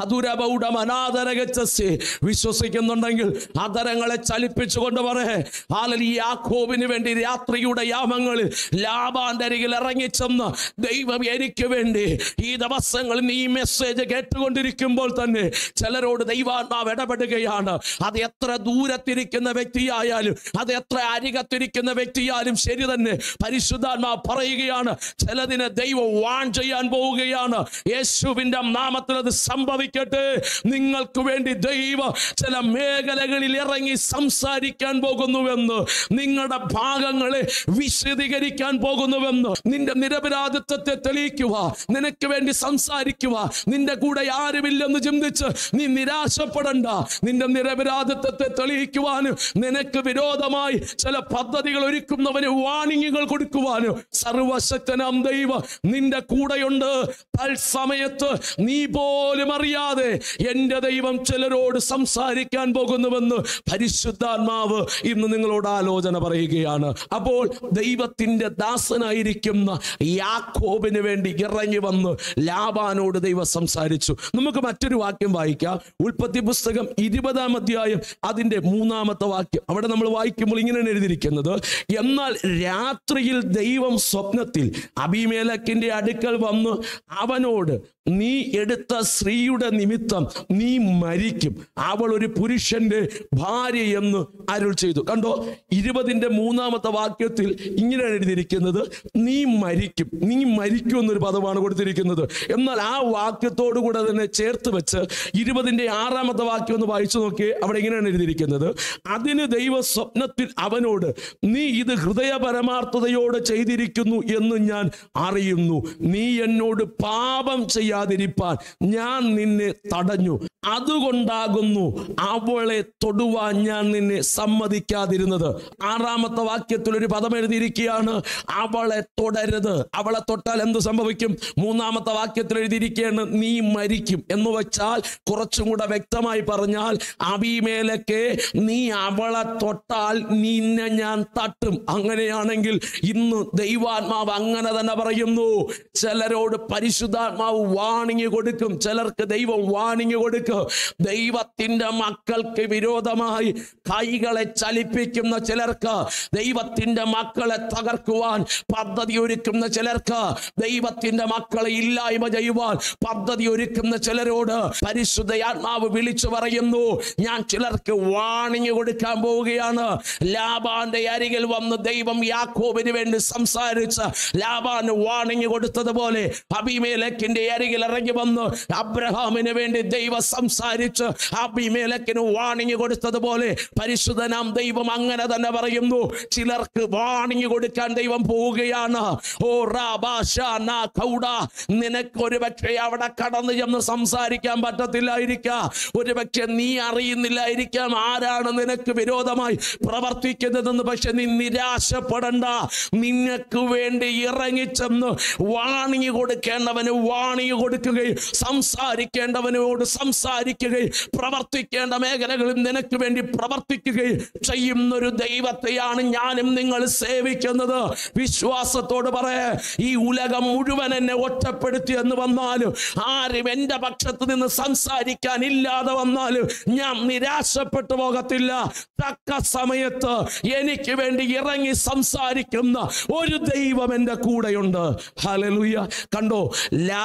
അതുരബൗഡമനാദരകച്ചസ് വിശ്വസിക്കുന്നുണ്ടെങ്കിൽ അതരങ്ങളെ ചലിപ്പിച്ചുകൊണ്ട് പറയേ ഹാലൽ ഈ യാക്കോബിന് വേണ്ടി രാത്രിയുടെ യാമങ്ങളിൽ ലാബാന്റെ അരികിൽ ഇറങ്ങിച്ചെന്ന് ദൈവം എനിക്ക് വേണ്ടി ഈ ദിവസങ്ങളിൽ നീ ഈ മെസ്സേജ് കേട്ടുകൊണ്ടിരിക്കുമ്പോൾ തന്നെ ചിലരോട് ദൈവാത്മാവ് ഇടപെടുകയാണ് അത് എത്ര ദൂരത്തിരിക്കുന്ന വ്യക്തിയായാലും അത് എത്ര അരികത്തിരിക്കുന്ന വ്യക്തിയായാലും ശരി തന്നെ പരിശുദ്ധാത്മാവ് പറയുകയാണ് ചിലതിനെ ദൈവം വാൺ ചെയ്യാൻ പോവുകയാണ് യേശുവിന്റെ നാമത്തിൽ അത് സംഭവിക്കട്ടെ നിങ്ങൾക്ക് വേണ്ടി ദൈവം ചില മേഖലകളിൽ ഇറങ്ങി സംസാരിക്കാൻ പോകുന്നുവെന്ന് നിങ്ങളുടെ ഭാഗങ്ങളെ വിശദീകരിക്കാൻ പോകുന്നുവെന്ന് നിന്റെ നിരപരാധിത്വത്തെ തെളിയിക്കുക നിനക്ക് വേണ്ടി സംസാരിക്കുക നിന്റെ കൂടെ ആരുമില്ലെന്ന് ചിന്തിച്ച് നീ നിരാശപ്പെടണ്ട നിന്റെ നിരപരാധിത്വത്തെ തെളിയിക്കുവാനും നിനക്ക് വിരോധമായി ചില പദ്ധതികൾ ഒരുക്കുന്നവന് വാണിങ്ങുകൾ കൊടുക്കുവാനും സർവശക്തനാം ദൈവം നിന്റെ കൂടെയുണ്ട് തൽസമയത്ത് നീ പോലും അറിയാതെ എൻ്റെ ദൈവം ചിലരോട് സംസാരിക്കാൻ പോകുന്നുവെന്ന് പരിശുദ്ധാത്മാവ് ഇന്ന് നിങ്ങളോട് ആലോചന പറയുകയാണ് അപ്പോൾ ദൈവത്തിന്റെ ദാസനായിരിക്കുന്ന യാക്കോബിന് വേണ്ടി ഇറങ്ങി വന്ന് ലാബാനോട് ദൈവം സംസാരിച്ചു നമുക്ക് മറ്റൊരു വാക്യം വായിക്കാം ഉൽപ്പത്തി പുസ്തകം ഇരുപതാം അധ്യായം അതിന്റെ മൂന്നാമത്തെ വാക്യം അവിടെ നമ്മൾ വായിക്കുമ്പോൾ ഇങ്ങനെയാണ് എഴുതിയിരിക്കുന്നത് എന്നാൽ രാത്രിയിൽ ദൈവം സ്വപ്നത്തിൽ അഭിമേലക്കിന്റെ അടുക്കൽ വന്ന് അവനോട് നീ എടുത്ത സ്ത്രീയുടെ നിമിത്തം നീ മരിക്കും അവൾ ഒരു പുരുഷന്റെ ഭാര്യ എന്ന് അരുൾ ചെയ്തു കണ്ടോ ഇരുപതിന്റെ മൂന്നാമത്തെ വാക്യത്തിൽ ഇങ്ങനെയാണ് എഴുതിയിരിക്കുന്നത് നീ മരിക്കും നീ മരിക്കും എന്നൊരു പദമാണ് കൊടുത്തിരിക്കുന്നത് എന്നാൽ ആ വാക്യത്തോടു കൂടെ തന്നെ ചേർത്ത് വെച്ച് ഇരുപതിന്റെ ആറാമത്തെ വാക്യം ഒന്ന് വായിച്ചു നോക്കി അവിടെ ഇങ്ങനെയാണ് എഴുതിയിരിക്കുന്നത് അതിന് ദൈവ സ്വപ്നത്തിൽ അവനോട് നീ ഇത് ഹൃദയപരമാർത്ഥതയോടെ ചെയ്തിരിക്കുന്നു എന്ന് ഞാൻ അറിയുന്നു നീ എന്നോട് പാപം ചെയ്യാതിരിപ്പാൻ ഞാൻ നിന്നെ തടഞ്ഞു അതുകൊണ്ടാകുന്നു അവളെ തൊടുവാൻ ഞാൻ നിന്നെ സമ്മതിക്കാതിരുന്നത് ആറാമത്തെ വാക്യത്തിൽ ഒരു പദം എഴുതിയിരിക്കുകയാണ് അവളെ തുടരുത് അവളെ തൊട്ടാൽ എന്ത് സംഭവിക്കും മൂന്നാമത്തെ വാക്യത്തിൽ എഴുതിയിരിക്കുകയാണ് നീ മരിക്കും എന്ന് വെച്ചാൽ കുറച്ചും കൂടെ വ്യക്തമായി പറഞ്ഞാൽ അഭിമേലക്കെ നീ അവളെ തൊട്ടാൽ നിന്നെ ഞാൻ തട്ടും അങ്ങനെയാണെങ്കിൽ ഇന്ന് ദൈവാത്മാവ് അങ്ങനെ തന്നെ പറയുന്നു ചിലരോട് പരിശുദ്ധാത്മാവ് വാണിങ് കൊടുക്കും ചിലർക്ക് ദൈവം വാണിങ് കൊടുക്കും ദൈവത്തിന്റെ മക്കൾക്ക് വിരോധമായി കൈകളെ ചലിപ്പിക്കുന്ന ചിലർക്ക് ദൈവത്തിന്റെ മക്കളെ തകർക്കുവാൻ പദ്ധതി ഒരുക്കുന്ന ചിലർക്ക് ദൈവത്തിന്റെ മക്കളെ ഇല്ലായ്മ ചെയ്യുവാൻ പദ്ധതി ഒരുക്കുന്ന ചിലരോട് പരിശുദ്ധയാത്മാവ് വിളിച്ചു പറയുന്നു ഞാൻ ചിലർക്ക് വാണിങ് കൊടുക്കാൻ പോവുകയാണ് ലാബാന്റെ അരികിൽ വന്ന് ദൈവം യാക്കോബിന് വേണ്ടി സംസാരിച്ച് ലാബാന് വാണിങ് കൊടുത്തതുപോലെ അഭിമേലക്കിന്റെ അരികിൽ ഇറങ്ങി വന്ന് അബ്രഹാമിന് വേണ്ടി ദൈവം സംസാരിച്ച് അഭിമേലക്കിന് വാണിങ് കൊടുത്തതുപോലെ പരിശുദ്ധനാം ദൈവം അങ്ങനെ തന്നെ പറയുന്നു ചിലർക്ക് വാണിങ് കൊടുക്കാൻ ദൈവം പോവുകയാണ് ഓ റാബാഷ നാ കൗഡ നിനക്ക് ഒരു പക്ഷേ അവിടെ കടന്നു ചെന്ന് സംസാരിക്കാൻ പറ്റത്തില്ലായിരിക്കാം ഒരു പക്ഷെ നീ അറിയുന്നില്ലായിരിക്കാം ആരാണ് നിനക്ക് വിരോധമായി പ്രവർത്തിക്കുന്നതെന്ന് പക്ഷെ നീ നിരാശപ്പെടണ്ട നിനക്ക് വേണ്ടി ഇറങ്ങിച്ചെന്ന് വാണിങ് കൊടുക്കേണ്ടവന് വാണിങ് കൊടുക്കുകയും സംസാരിക്കേണ്ടവനോട് സംസാരിക്കുകയും പ്രവർത്തിക്കേണ്ട മേഖലകളിൽ നിനക്ക് വേണ്ടി പ്രവർത്തിക്കുകയും ചെയ്യുന്നൊരു ദൈവത്തെയാണ് ഞാനും നിങ്ങൾ സേവിക്കുന്നത് വിശ്വാസത്തോട് പറയേ ഈ ഉലകം മുഴുവൻ എന്നെ ഒറ്റപ്പെടുത്തി എന്ന് വന്നാലും ആരും എൻ്റെ പക്ഷത്ത് നിന്ന് സംസാരിക്കാൻ ഇല്ലാതെ വന്നാലും ഞാൻ നിരാശപ്പെട്ടു പോകത്തില്ല തക്ക സമയത്ത് എനിക്ക് വേണ്ടി ഇറങ്ങി സംസാരിക്കുന്ന ഒരു ദൈവം എൻ്റെ കൂടെയുണ്ട് ഹലലുയ കണ്ടോ ലാബാൻ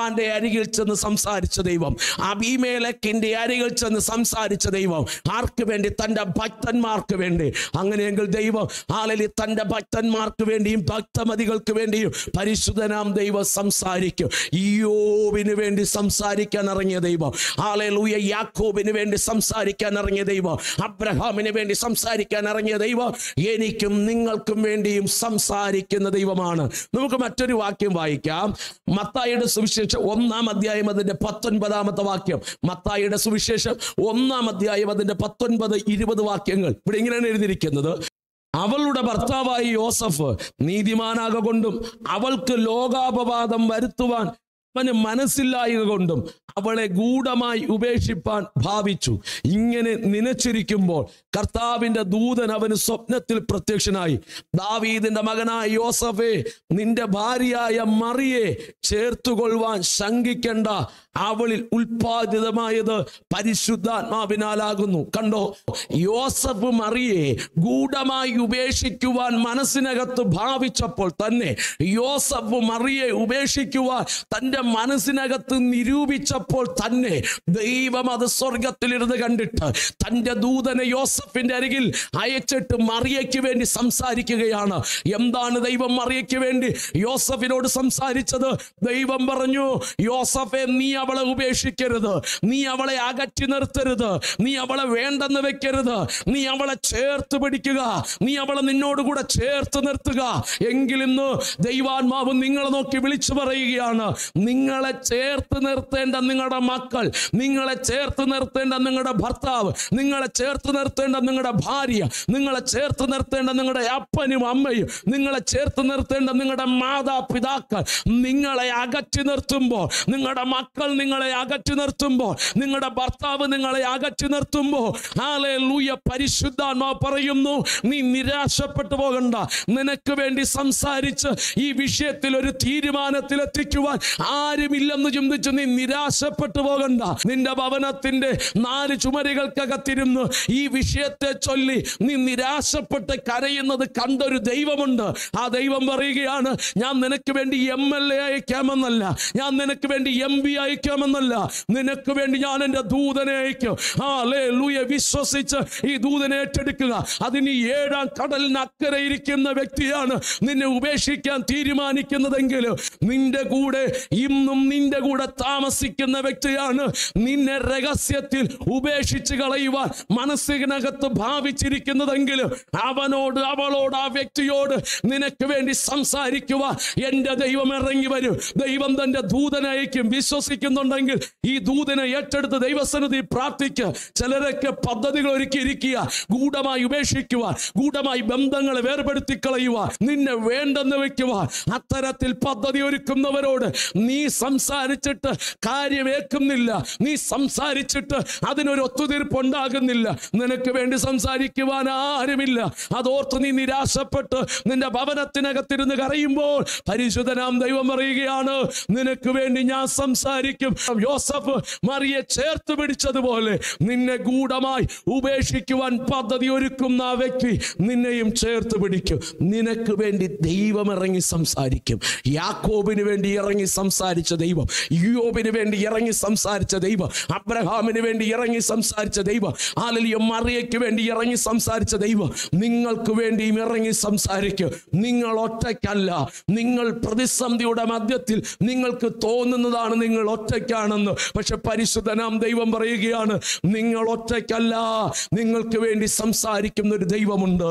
ഹാമാന്റെ അരികിൽ ചെന്ന് സംസാരിച്ച ദൈവം അബീമേലക്കിന്റെ അരികിൽ ചെന്ന് സംസാരിച്ച ദൈവം ആർക്ക് വേണ്ടി തൻ്റെ ഭക്തന്മാർക്ക് വേണ്ടി അങ്ങനെയെങ്കിൽ ദൈവം ആളലി തൻ്റെ ഭക്തന്മാർക്ക് വേണ്ടിയും ഭക്തമതികൾക്ക് വേണ്ടിയും പരിശുദ്ധനാം ദൈവം സംസാരിക്കും ഇയോവിന് വേണ്ടി സംസാരിക്കാൻ ഇറങ്ങിയ ദൈവം ആളലൂയ യാക്കോബിന് വേണ്ടി സംസാരിക്കാൻ ഇറങ്ങിയ ദൈവം അബ്രഹാമിന് വേണ്ടി സംസാരിക്കാൻ ഇറങ്ങിയ ദൈവം എനിക്കും നിങ്ങൾക്കും വേണ്ടിയും സംസാരിക്കുന്ന ദൈവമാണ് നമുക്ക് മറ്റൊരു വാക്യം വായിക്കാം മത്തായിയുടെ സുവിശേഷം ഒന്നാം അധ്യായം അതിന്റെ പത്തൊൻപതാമത്തെ വാക്യം മത്തായിയുടെ സുവിശേഷം ഒന്നാം അധ്യായം അതിന്റെ പത്തൊൻപത് ഇരുപത് വാക്യങ്ങൾ ഇവിടെ ഇങ്ങനെയാണ് എഴുതിയിരിക്കുന്നത് അവളുടെ ഭർത്താവായ യോസഫ് നീതിമാനാകൊണ്ടും അവൾക്ക് ലോകാപവാദം വരുത്തുവാൻ അവന് മനസ്സില്ലായക കൊണ്ടും അവളെ ഗൂഢമായി ഉപേക്ഷിപ്പാൻ ഭാവിച്ചു ഇങ്ങനെ നനച്ചിരിക്കുമ്പോൾ കർത്താവിന്റെ ദൂതൻ അവന് സ്വപ്നത്തിൽ പ്രത്യക്ഷനായി ദാവീദിന്റെ മകനായ യോസഫേ നിന്റെ ഭാര്യയായ മറിയെ ചേർത്തുകൊള്ളുവാൻ ശങ്കിക്കണ്ട അവളിൽ ഉൽപാദിതമായത് പരിശുദ്ധാത്മാവിനാലാകുന്നു കണ്ടോ യോസഫ് മറിയെ ഗൂഢമായി ഉപേക്ഷിക്കുവാൻ മനസ്സിനകത്ത് ഭാവിച്ചപ്പോൾ തന്നെ യോസഫ് മറിയെ ഉപേക്ഷിക്കുവാൻ തൻ്റെ മനസ്സിനകത്ത് നിരൂപിച്ചപ്പോൾ തന്നെ ദൈവം അത് സ്വർഗത്തിലിരുന്ന് കണ്ടിട്ട് തൻ്റെ ദൂതനെ യോസഫിന്റെ അരികിൽ അയച്ചിട്ട് മറിയയ്ക്ക് വേണ്ടി സംസാരിക്കുകയാണ് എന്താണ് ദൈവം മറിയയ്ക്ക് വേണ്ടി യോസഫിനോട് സംസാരിച്ചത് ദൈവം പറഞ്ഞു യോസഫെ നീ അവളെ ഉപേക്ഷിക്കരുത് നീ അവളെ അകറ്റി നിർത്തരുത് നീ അവളെ വേണ്ടെന്ന് വെക്കരുത് നീ അവളെ ചേർത്ത് പിടിക്കുക നീ അവളെ നിന്നോട് കൂടെ ചേർത്ത് നിർത്തുക എങ്കിലിന്ന് ദൈവാത്മാവ് നിങ്ങളെ നോക്കി വിളിച്ചു പറയുകയാണ് നിങ്ങളെ ചേർത്ത് നിർത്തേണ്ട നിങ്ങളുടെ മക്കൾ നിങ്ങളെ ചേർത്ത് നിർത്തേണ്ട നിങ്ങളുടെ ഭർത്താവ് നിങ്ങളെ ചേർത്ത് നിർത്തേണ്ട നിങ്ങളുടെ ഭാര്യ നിങ്ങളെ ചേർത്ത് നിർത്തേണ്ട നിങ്ങളുടെ അപ്പനും അമ്മയും നിങ്ങളെ ചേർത്ത് നിർത്തേണ്ട നിങ്ങളുടെ മാതാപിതാക്കൾ നിങ്ങളെ അകറ്റി നിർത്തുമ്പോൾ നിങ്ങളുടെ മക്കൾ നിങ്ങളെ അകറ്റി നിർത്തുമ്പോൾ നിങ്ങളുടെ ഭർത്താവ് നിങ്ങളെ അകറ്റി നിർത്തുമ്പോൾ ആലേ ലൂയ പരിശുദ്ധാത്മാവ് പറയുന്നു നീ നിരാശപ്പെട്ടു പോകണ്ട നിനക്ക് വേണ്ടി സംസാരിച്ച് ഈ വിഷയത്തിൽ ഒരു തീരുമാനത്തിൽ എത്തിക്കുവാൻ ആരുമില്ലെന്ന് ചിന്തിച്ച് നീ നിരാശപ്പെട്ടു പോകണ്ട നിന്റെ ഭവനത്തിന്റെ നാല് ചുമരുകൾക്കകത്തിരുന്ന് ഈ വിഷയത്തെ ചൊല്ലി നീ നിരാശപ്പെട്ട് കരയുന്നത് കണ്ടൊരു ദൈവമുണ്ട് ആ ദൈവം പറയുകയാണ് ഞാൻ നിനക്ക് വേണ്ടി എം എൽ എ അയക്കാമെന്നല്ല ഞാൻ നിനക്ക് വേണ്ടി എം പി അയക്കാമെന്നല്ല നിനക്ക് വേണ്ടി ഞാൻ എൻ്റെ ദൂതനെ അയക്കും ആ ലേ ലൂയെ വിശ്വസിച്ച് ഈ ദൂതനെ ഏറ്റെടുക്കുക അതിന് ഈ ഏഴാം കടലിന് അക്കരെ ഇരിക്കുന്ന വ്യക്തിയാണ് നിന്നെ ഉപേക്ഷിക്കാൻ തീരുമാനിക്കുന്നതെങ്കിൽ നിന്റെ കൂടെ ഇന്നും നിന്റെ കൂടെ താമസിക്കുന്ന വ്യക്തിയാണ് നിന്നെ രഹസ്യത്തിൽ ഉപേക്ഷിച്ച് കളയുവാൻ മനസ്സിനകത്ത് ഭാവിച്ചിരിക്കുന്നതെങ്കിൽ അവനോട് അവളോട് ആ വ്യക്തിയോട് നിനക്ക് വേണ്ടി സംസാരിക്കുവാൻ എൻ്റെ ദൈവം ഇറങ്ങി വരും ദൈവം തന്റെ ദൂതനെ അയക്കും വിശ്വസിക്കുന്നുണ്ടെങ്കിൽ ഈ ദൂതനെ ഏറ്റെടുത്ത് ദൈവസന്നിധി പ്രാർത്ഥിക്കുക ചിലരൊക്കെ പദ്ധതികൾ ഒരുക്കിയിരിക്കുക ഗൂഢമായി ഉപേക്ഷിക്കുവാൻ ഗൂഢമായി ബന്ധങ്ങളെ വേർപെടുത്തി കളയുവാൻ നിന്നെ വേണ്ടെന്ന് വെക്കുവാൻ അത്തരത്തിൽ പദ്ധതി ഒരുക്കുന്നവരോട് നീ സംസാരിച്ചിട്ട് കാര്യമേക്കുന്നില്ല നീ സംസാരിച്ചിട്ട് അതിനൊരു ഒത്തുതീർപ്പ് ഉണ്ടാകുന്നില്ല നിനക്ക് വേണ്ടി സംസാരിക്കുവാൻ ആരുമില്ല അതോർത്ത് നീ നിരാശപ്പെട്ട് നിന്റെ ഭവനത്തിനകത്തിരുന്ന് കരയുമ്പോൾ പരിശുദ്ധനാം ദൈവം പറയുകയാണ് നിനക്ക് വേണ്ടി ഞാൻ സംസാരിക്കും യോസഫ് മറിയെ ചേർത്ത് പിടിച്ചതുപോലെ നിന്നെ ഗൂഢമായി ഉപേക്ഷിക്കുവാൻ പദ്ധതി ഒരുക്കുന്ന ആ വ്യക്തി നിന്നെയും ചേർത്ത് പിടിക്കും നിനക്ക് വേണ്ടി ദൈവം ഇറങ്ങി സംസാരിക്കും യാക്കോബിന് വേണ്ടി ഇറങ്ങി സംസാരിച്ച ദൈവം യോബിന് വേണ്ടി ഇറങ്ങി സംസാരിച്ച ദൈവം അബ്രഹാമിന് വേണ്ടി ഇറങ്ങി സംസാരിച്ച ദൈവം ആലലിയ മറിയയ്ക്ക് വേണ്ടി ഇറങ്ങി സംസാരിച്ച ദൈവം നിങ്ങൾക്ക് വേണ്ടിയും ഇറങ്ങി സംസാരിക്കും നിങ്ങൾ ഒറ്റയ്ക്കല്ല നിങ്ങൾ പ്രതിസന്ധിയുടെ മധ്യത്തിൽ നിങ്ങൾക്ക് തോന്നുന്നതാണ് നിങ്ങൾ ഒറ്റയ്ക്കാണെന്ന് പക്ഷെ പരിശുദ്ധനാം ദൈവം പറയുകയാണ് നിങ്ങൾ ഒറ്റയ്ക്കല്ല നിങ്ങൾക്ക് വേണ്ടി സംസാരിക്കുന്ന ഒരു ദൈവമുണ്ട്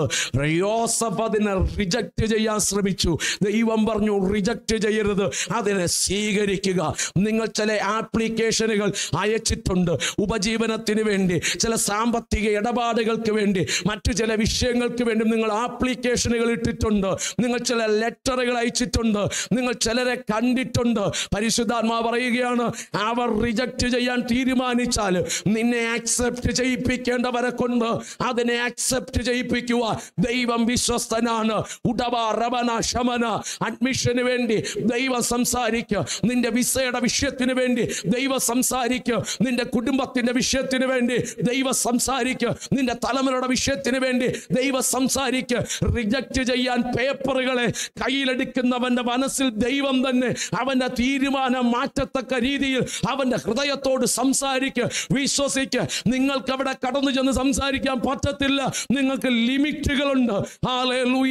യോസഫ് അതിനെ റിജക്റ്റ് ചെയ്യാൻ ശ്രമിച്ചു ദൈവം പറഞ്ഞു റിജക്റ്റ് ചെയ്യരുത് അതിനെ സ്വീകരിക്കുക നിങ്ങൾ ചില ആപ്ലിക്കേഷനുകൾ അയച്ചിട്ടുണ്ട് ഉപജീവനത്തിന് വേണ്ടി ചില സാമ്പത്തിക ഇടപാടുകൾക്ക് വേണ്ടി മറ്റു ചില വിഷയങ്ങൾക്ക് വേണ്ടി നിങ്ങൾ ആപ്ലിക്കേഷനുകൾ ഇട്ടിട്ടുണ്ട് നിങ്ങൾ ചില ലെറ്ററുകൾ അയച്ചിട്ടുണ്ട് നിങ്ങൾ ചിലരെ കണ്ടിട്ടുണ്ട് പരിശുദ്ധാത്മാ പറയുകയാണ് അവർ റിജക്റ്റ് ചെയ്യാൻ തീരുമാനിച്ചാൽ നിന്നെ ആക്സെപ്റ്റ് ചെയ്യിപ്പിക്കേണ്ടവരെ കൊണ്ട് അതിനെ ആക്സെപ്റ്റ് ചെയ്യിപ്പിക്കുക ദൈവം വിശ്വസ്തനാണ് ഉടവ റവന ശമന അഡ്മിഷന് വേണ്ടി ദൈവം സംസാരിക്കുക നിന്റെ വിസയുടെ വിഷയത്തിന് വേണ്ടി ദൈവം സംസാരിക്കുക നിന്റെ കുടുംബത്തിന്റെ വിഷയത്തിന് വേണ്ടി ദൈവം സംസാരിക്കുക നിന്റെ തലമുറയുടെ വിഷയത്തിന് വേണ്ടി ദൈവം സംസാരിക്കുക റിജക്റ്റ് ചെയ്യാൻ പേപ്പറുകളെ കയ്യിലെടുക്കുന്നവന്റെ മനസ്സിൽ ദൈവം തന്നെ അവന്റെ തീരുമാനം മാറ്റത്തക്ക രീതിയിൽ അവന്റെ ഹൃദയത്തോട് സംസാരിക്കുക വിശ്വസിക്കുക നിങ്ങൾക്ക് അവിടെ കടന്നു ചെന്ന് സംസാരിക്കാൻ പറ്റത്തില്ല നിങ്ങൾക്ക് ലിമിറ്റുകളുണ്ട് ഹാലേലൂയ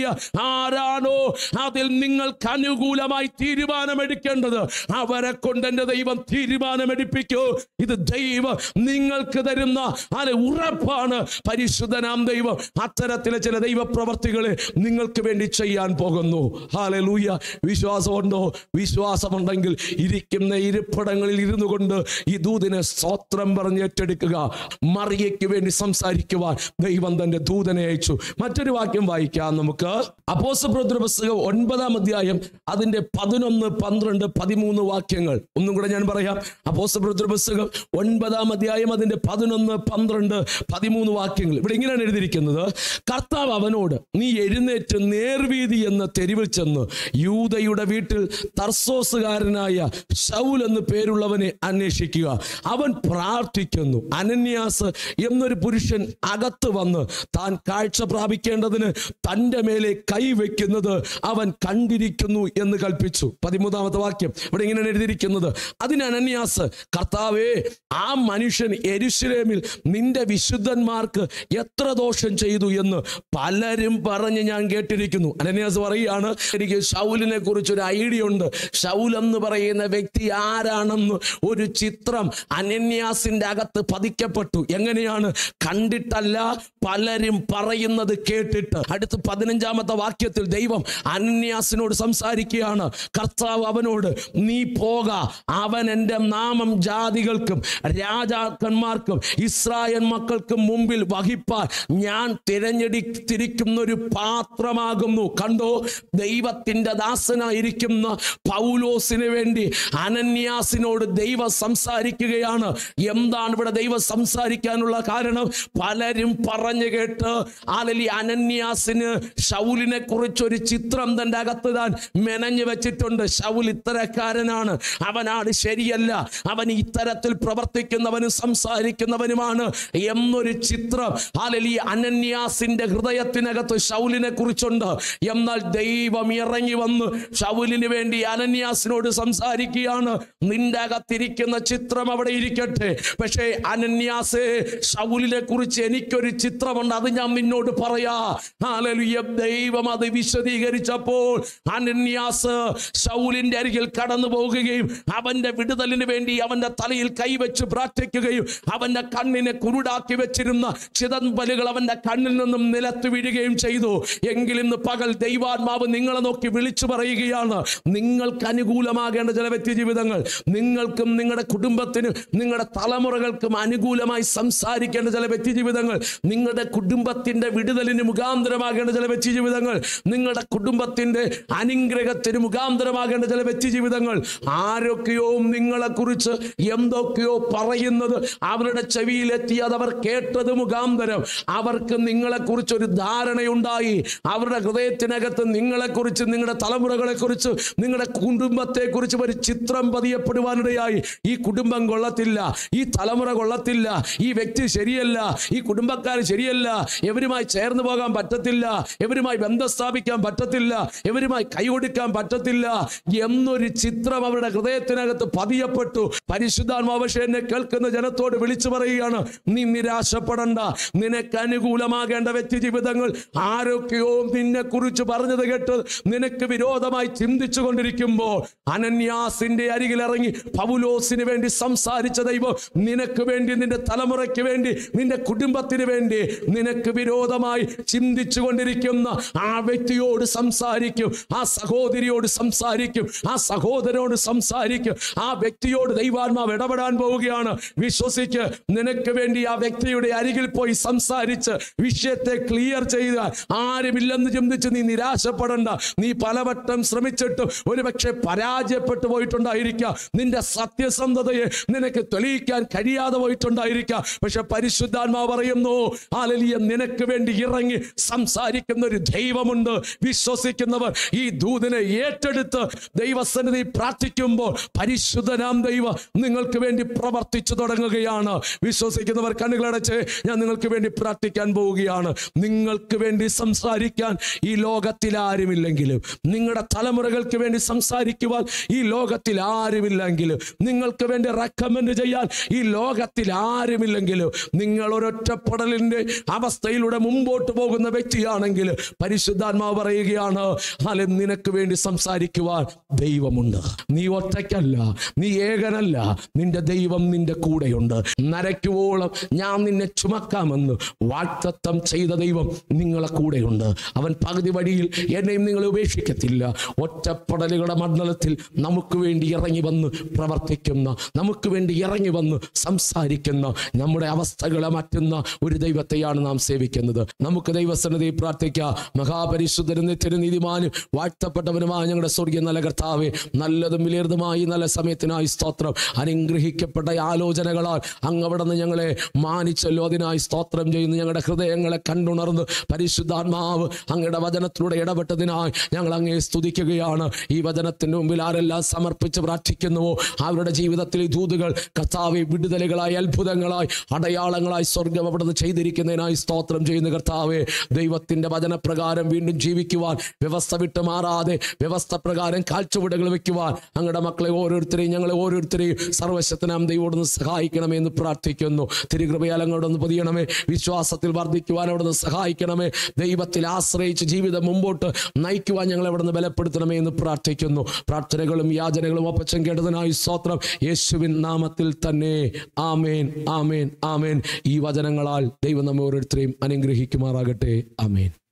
ആരാണോ അതിൽ നിങ്ങൾക്ക് അനുകൂലമായി തീരുമാനമെടുക്കേണ്ടത് അവരെ കൊണ്ട് എൻ്റെ ദൈവം തീരുമാനമെടുപ്പിക്കൂ ഇത് ദൈവം നിങ്ങൾക്ക് തരുന്ന അത് ഉറപ്പാണ് പരിശുദ്ധനാം ദൈവം അത്തരത്തിലെ ചില ദൈവപ്രവർത്തികളെ നിങ്ങൾക്ക് വേണ്ടി ചെയ്യാൻ പോകുന്നു ഹാലലൂയ വിശ്വാസമുണ്ടോ വിശ്വാസമുണ്ടെങ്കിൽ ഇരിക്കുന്ന ഇരിപ്പിടങ്ങളിൽ ഇരുന്നു കൊണ്ട് ഈ ദൂതിനെ സ്തോത്രം പറഞ്ഞ് ഏറ്റെടുക്കുക മറിയയ്ക്ക് വേണ്ടി സംസാരിക്കുവാൻ ദൈവം തന്റെ ദൂതനെ അയച്ചു മറ്റൊരു വാക്യം വായിക്കാം നമുക്ക് അപ്പോസപ്രവൃത്തി പുസ്തകം ഒൻപതാം അധ്യായം അതിന്റെ പതിനൊന്ന് പന്ത്രണ്ട് പതിമൂന്ന് വാക്യങ്ങൾ ഒന്നും കൂടെ ഞാൻ പറയാം അപ്പോസപ്രവൃത്തി പുസ്തകം ഒൻപതാം അധ്യായം അതിന്റെ പതിനൊന്ന് പന്ത്രണ്ട് പതിമൂന്ന് വാക്യങ്ങൾ ഇവിടെ ഇങ്ങനെയാണ് എഴുതിയിരിക്കുന്നത് കർത്താവ് അവനോട് നീ എഴുന്നേറ്റ് നേർവീതി എന്ന തെരുവിൽ ചെന്ന് യൂതയുടെ വീട്ടിൽ തർസോസുകാരനായ ശൗൽ എന്ന് പേരുള്ളവനെ അന്വേഷിക്കുക അവൻ പ്രാർത്ഥിക്കുന്നു അനന്യാസ് എന്നൊരു പുരുഷൻ അകത്ത് വന്ന് താൻ കാഴ്ച പ്രാപിക്കേണ്ടതിന് തൻ്റെ മേലെ കൈവെക്കുന്നത് അവൻ കണ്ടിരിക്കുന്നു എന്ന് കൽപ്പിച്ചു പതിമൂന്നാമത്തെ വാക്യം ഇവിടെ ഇങ്ങനെയാണ് എഴുതിയിരിക്കുന്നത് അതിന് അനന്യാസ് കർത്താവേ ആ മനുഷ്യൻ എരുശലേമിൽ നിന്റെ വിശുദ്ധന്മാർക്ക് എത്ര ദോഷം ചെയ്തു എന്ന് പലരും പറഞ്ഞ് ഞാൻ കേട്ടിരിക്കുന്നു അനന്യാസ് പറയുകയാണ് എനിക്ക് ഷൗലിനെ കുറിച്ച് ഒരു ഐഡിയ ഉണ്ട് ഷൗൽ എന്ന് പറയുന്ന വ്യക്തി ആരാണെന്ന് ഒരു ചിത്രം അനന്യാസിന്റെ അകത്ത് പതിക്കപ്പെട്ടു എങ്ങനെയാണ് കണ്ടിട്ടല്ല പലരും പറയുന്നത് കേട്ടിട്ട് അടുത്ത് പതിനഞ്ചാമത്തെ വാക്യത്തിൽ ദൈവം അനന്യാസിനോട് സംസാരിക്കുകയാണ് കർത്താവ് അവനോട് നീ പോക അവൻ എൻ്റെ നാമം ജാതികൾക്കും രാജാക്കന്മാർക്കും ഇസ്രായേൽ മക്കൾക്കും മുമ്പിൽ വഹിപ്പാൻ ഞാൻ തിരഞ്ഞെടുത്തിരിക്കുന്ന ഒരു പാത്രമാകുന്നു കണ്ടോ ദൈവത്തിൻ്റെ ദാസനായിരിക്കുന്ന പൗലോസിന് വേണ്ടി അനന്യാസിനോട് ദൈവം സംസാരിക്കുകയാണ് എന്താണ് ഇവിടെ ദൈവം സംസാരിക്കാനുള്ള കാരണം പലരും പറഞ്ഞു കേട്ട് ആലലി അനന്യാസിന് ഷൗലിനെ കുറിച്ച് ഒരു ചിത്രം തൻ്റെ അകത്ത് താൻ മെനഞ്ഞു വെച്ചിട്ടുണ്ട് ഷൗൽ ഇത്തരക്കാരനാണ് അവനാണ് ശരിയല്ല അവൻ ഇത്തരത്തിൽ പ്രവർത്തിക്കുന്നവനും സംസാരിക്കുന്നവനുമാണ് എന്നൊരു ചിത്രം ആലലി അനന്യാസിന്റെ ഹൃദയത്തിനകത്ത് ഷൗലിനെ കുറിച്ചുണ്ട് എന്നാൽ ദൈവം ഇറങ്ങി വന്ന് ഷൗലിന് വേണ്ടി അനന്യാസിനോട് സംസാരിക്കുകയാണ് നിന്റെ അകത്തിരിക്കുന്ന ചിത്രം അവിടെ ഇരിക്കട്ടെ പക്ഷേ അനന്യാസേ ഷൗലിനെ കുറിച്ച് എനിക്കൊരു ചിത്രമുണ്ട് അത് ഞാൻ നിന്നോട് പറയാ ഹാലലുയ ദൈവം അത് വിശദീകരിച്ചപ്പോൾ അനന്യാസ് ഷൗലിന്റെ അരികിൽ കടന്നു പോകുകയും അവന്റെ വിടുതലിന് വേണ്ടി അവന്റെ തലയിൽ കൈവച്ച് പ്രാർത്ഥിക്കുകയും അവന്റെ കണ്ണിനെ കുരുടാക്കി വെച്ചിരുന്ന ചിതമ്പലുകൾ അവന്റെ കണ്ണിൽ നിന്നും നിലത്ത് വീഴുകയും ചെയ്തു എങ്കിൽ ഇന്ന് പകൽ ദൈവാത്മാവ് നിങ്ങളെ നോക്കി വിളിച്ചു പറയുകയാണ് നിങ്ങൾക്ക് അനുകൂലമാകേണ്ട ചില വ്യക്തി ജീവിതങ്ങൾ നിങ്ങൾക്കും നിങ്ങളുടെ കുടുംബത്തിനും നിങ്ങളുടെ തലമുറകൾക്കും അനുകൂലമായി സംസാരിക്കേണ്ട ചില വ്യക്തി ജീവിതങ്ങൾ നിങ്ങളുടെ കുടുംബത്തിന്റെ വിടുതലിന് മുഖാന്തരമാകേണ്ട ചില വ്യക്തി ജീവിതങ്ങൾ നിങ്ങളുടെ കുടുംബത്തിന്റെ അനുഗ്രഹത്തിന് മുഖാന്തരമാകേണ്ട ചില വ്യക്തി ജീവിതങ്ങൾ ആരൊക്കെയോ നിങ്ങളെ കുറിച്ച് എന്തൊക്കെയോ പറയുന്നത് അവരുടെ ചെവിയിലെത്തി അത് അവർ കേട്ടത് മുഖാന്തരം അവർക്ക് നിങ്ങളെ കുറിച്ച് ഒരു ധാരണയുണ്ടായി അവരുടെ ഹൃദയത്തിനകത്ത് നിങ്ങളെ കുറിച്ച് നിങ്ങളുടെ തലമുറകളെ കുറിച്ച് നിങ്ങളുടെ കുടുംബത്തെ കുറിച്ച് ഒരു ചിത്രം പതിയപ്പെടുവാനിടയായി ഈ കുടുംബം കൊള്ളത്തില്ല ഈ തലമുറ കൊള്ളത്തില്ല ഈ വ്യക്തി ശരിയല്ല ഈ കുടുംബക്കാർ ശരിയല്ല എവരുമായി ചേർന്ന് പോകാൻ പറ്റത്തില്ല എവരുമായി ബന്ധം സ്ഥാപിക്കാൻ പറ്റത്തില്ല എവരുമായി കൈകൊടുക്കാൻ പറ്റത്തില്ല എന്നൊരു ചിത്രം അവരുടെ ഹൃദയത്തിനകത്ത് പതിയപ്പെട്ടു പരിശുദ്ധാത്മാവശ എന്നെ കേൾക്കുന്ന ജനത്തോട് വിളിച്ചു പറയുകയാണ് നീ നിരാശപ്പെടണ്ട നിനക്ക് അനുകൂലമാകേണ്ട വ്യക്തി ജീവിതങ്ങൾ ആരൊക്കെയോ നിന്നെ കുറിച്ച് പറഞ്ഞത് കേട്ട് നിനക്ക് വിരോധമായി ചിന്തിച്ചു കൊണ്ടിരിക്കുമ്പോൾ അനന്യാസിന്റെ അരികിൽ ഇറങ്ങി പൗലോസിന് വേണ്ടി സംസാരിച്ച ദൈവം നിനക്ക് വേണ്ടി നിന്റെ തലമുറയ്ക്ക് വേണ്ടി നിന്റെ കുടുംബത്തിന് വേണ്ടി നിനക്ക് വിരോധമായി ചിന്തിച്ചു കൊണ്ടിരിക്കുന്ന ആ വ്യക്തിയോട് സംസാരിക്കും ആ സഹോദരിയോട് സംസാരിക്കും ആ സഹോദരനോട് സംസാരിക്കും ആ വ്യക്തിയോട് ദൈവാത്മാവ് ഇടപെടാൻ പോവുകയാണ് വിശ്വസിക്ക് നിനക്ക് വേണ്ടി ആ വ്യക്തിയുടെ അരികിൽ പോയി സംസാരിച്ച് വിഷയത്തെ ക്ലിയർ ചെയ്ത ആരുമില്ലെന്ന് ചിന്തിച്ച് നീ നിരാശപ്പെടണ്ട നീ പലവട്ടം ശ്രമിച്ചിട്ടും ഒരുപക്ഷെ പരാജയപ്പെട്ടു പോയിട്ടുണ്ടായിരിക്കാം നിന്റെ സത്യസന്ധതയെ നിനക്ക് തെളിയിക്കാൻ കഴിയാതെ പോയിട്ടുണ്ടായിരിക്കാം പക്ഷെ പരിശുദ്ധാത്മാവ് പറയുന്നു ആലലിയ നിനക്ക് വേണ്ടി ഇറങ്ങി സംസാരിക്കുന്ന ഒരു ദൈവമുണ്ട് വിശ്വസിക്കുന്നവർ ഈ ദൂതനെ ഏറ്റെടുത്ത് ദൈവസന്നിധി പ്രാർത്ഥിക്കുമ്പോൾ പരിശുദ്ധനാം ദൈവം നിങ്ങൾക്ക് വേണ്ടി പ്രവർത്തിച്ചു തുടങ്ങുകയാണ് വിശ്വസിക്കുന്നവർ കണ്ണുകളടച്ച് ഞാൻ നിങ്ങൾക്ക് വേണ്ടി പ്രാർത്ഥിക്കാൻ പോവുകയാണ് നിങ്ങൾക്ക് വേണ്ടി സംസാരിക്കാൻ ഈ ലോകത്തിൽ ആരുമില്ലെങ്കിലും നിങ്ങളുടെ തലമുറകൾക്ക് വേണ്ടി സംസാരിക്കുവാൻ ഈ ലോകത്തിൽ ആരുമില്ലെങ്കിലും നിങ്ങൾക്ക് വേണ്ടി റെക്കമെൻഡ് ചെയ്യാൻ ഈ ലോകത്തിൽ ആരുമില്ലെങ്കിലും നിങ്ങൾ ഒരൊറ്റപ്പെടലിന്റെ അവസ്ഥയിലൂടെ മുമ്പോട്ട് പോകുന്ന വ്യക്തിയാണെങ്കിൽ പരിശുദ്ധാത്മാവ് പറയുകയാണ് അല്ലെ നിനക്ക് വേണ്ടി സംസാരിക്കുവാൻ ദൈവമുണ്ട് നീ ഒറ്റയ്ക്കല്ല നീ ഏകനല്ല നിന്റെ ദൈവം നിന്റെ കൂടെയുണ്ട് നരയ്ക്കുവോളം ഞാൻ നിന്നെ ചുമക്കാമെന്ന് വാക്തത്വം ചെയ്ത ദൈവം നിങ്ങളെ കൂടെയുണ്ട് അവൻ പകുതി വഴിയിൽ എന്നെയും നിങ്ങളെ ഉപേക്ഷിക്കത്തില്ല ഒറ്റപ്പെടലുകളുടെ മണ്ഡലത്തിൽ നമുക്ക് വേണ്ടി ഇറങ്ങി വന്ന് പ്രവർത്തിക്കുന്ന നമുക്ക് വേണ്ടി ഇറങ്ങി വന്ന് സംസാരിക്കുന്ന നമ്മുടെ അവസ്ഥകളെ മാറ്റുന്ന ഒരു ദൈവത്തെയാണ് നാം സേവിക്കുന്നത് നമുക്ക് ദൈവസന്നതി പ്രാർത്ഥിക്കാം മഹാപരിശുദ്ധനും നിത്യനീതിമാനും വാഴ്ത്തപ്പെട്ടവനുമായ ഞങ്ങളുടെ സ്വർഗീയ നല്ല കർത്താവെ നല്ലതും വിലയിരുതുമായി നല്ല സമയത്തിനായി സ്തോത്രം അനുഗ്രഹിക്കപ്പെട്ട ഈ ആലോചനകളാൽ അങ്ങ് അവിടെ നിന്ന് ഞങ്ങളെ മാനിച്ചല്ലോ അതിനായി സ്തോത്രം ചെയ്യുന്നു ഞങ്ങളുടെ ഹൃദയങ്ങളെ കണ്ടുണർന്ന് പരിശുദ്ധാത്മാവ് അങ്ങയുടെ വചനത്തിലൂടെ ഇടപെട്ടതിനായി ഞങ്ങൾ അങ്ങേ സ്തുതിക്കുകയാണ് ഈ വചനത്തിന് മുമ്പിൽ ആരെല്ലാം സമർപ്പിച്ച് പ്രാർത്ഥിക്കുന്നുവോ അവരുടെ ജീവിതത്തിൽ ഈ ദൂതുകൾ കർത്താവെ വിടുതലുകളായി അത്ഭുതങ്ങളായി അടയാളങ്ങളായി സ്വർഗം അവിടുന്ന് ചെയ്തിരിക്കുന്നതിനായി സ്തോത്രം ചെയ്യുന്ന കർത്താവെ ദൈവത്തിന്റെ വചനപ്രകാരം വീണ്ടും ജീവിക്കുവാൻ വ്യവസ്ഥ വിട്ട് മാറാതെ വ്യവസ്ഥ പ്രകാരം കാഴ്ചപ്പാടുകൾ വെക്കുവാൻ അങ്ങയുടെ മക്കളെ ഓരോരുത്തരെയും ഞങ്ങളെ ഓരോരുത്തരെയും സർവശക്തനാം ദൈവോടൊന്ന് സഹായിക്കണമേ എന്ന് പ്രാർത്ഥിക്കുന്നു തിരുകൃപയാൽ അങ്ങോട്ടൊന്ന് പൊതിയണമേ വിശ്വാസത്തിൽ വർദ്ധിക്കുവാൻ അവിടുന്ന് സഹായിക്കണമേ ദൈവത്തിൽ ആശ്രയിച്ച് ജീവിതം മുമ്പോട്ട് നയിക്കുവാൻ ഞങ്ങളെ അവിടുന്ന് ബലപ്പെടുത്തണമേ എന്ന് പ്രാർത്ഥിക്കുന്നു പ്രാർത്ഥനകളും യാചനകളും ഒപ്പച്ചം കേട്ടതിനായി സ്തോത്രം യേശുവിൻ നാമത്തിൽ തന്നെ ആമേൻ ആമേൻ ആമേൻ ഈ വചനങ്ങളാൽ ദൈവം നമ്മെ ഓരോരുത്തരെയും അനുഗ്രഹിക്കുമാറാകട്ടെ ആമേൻ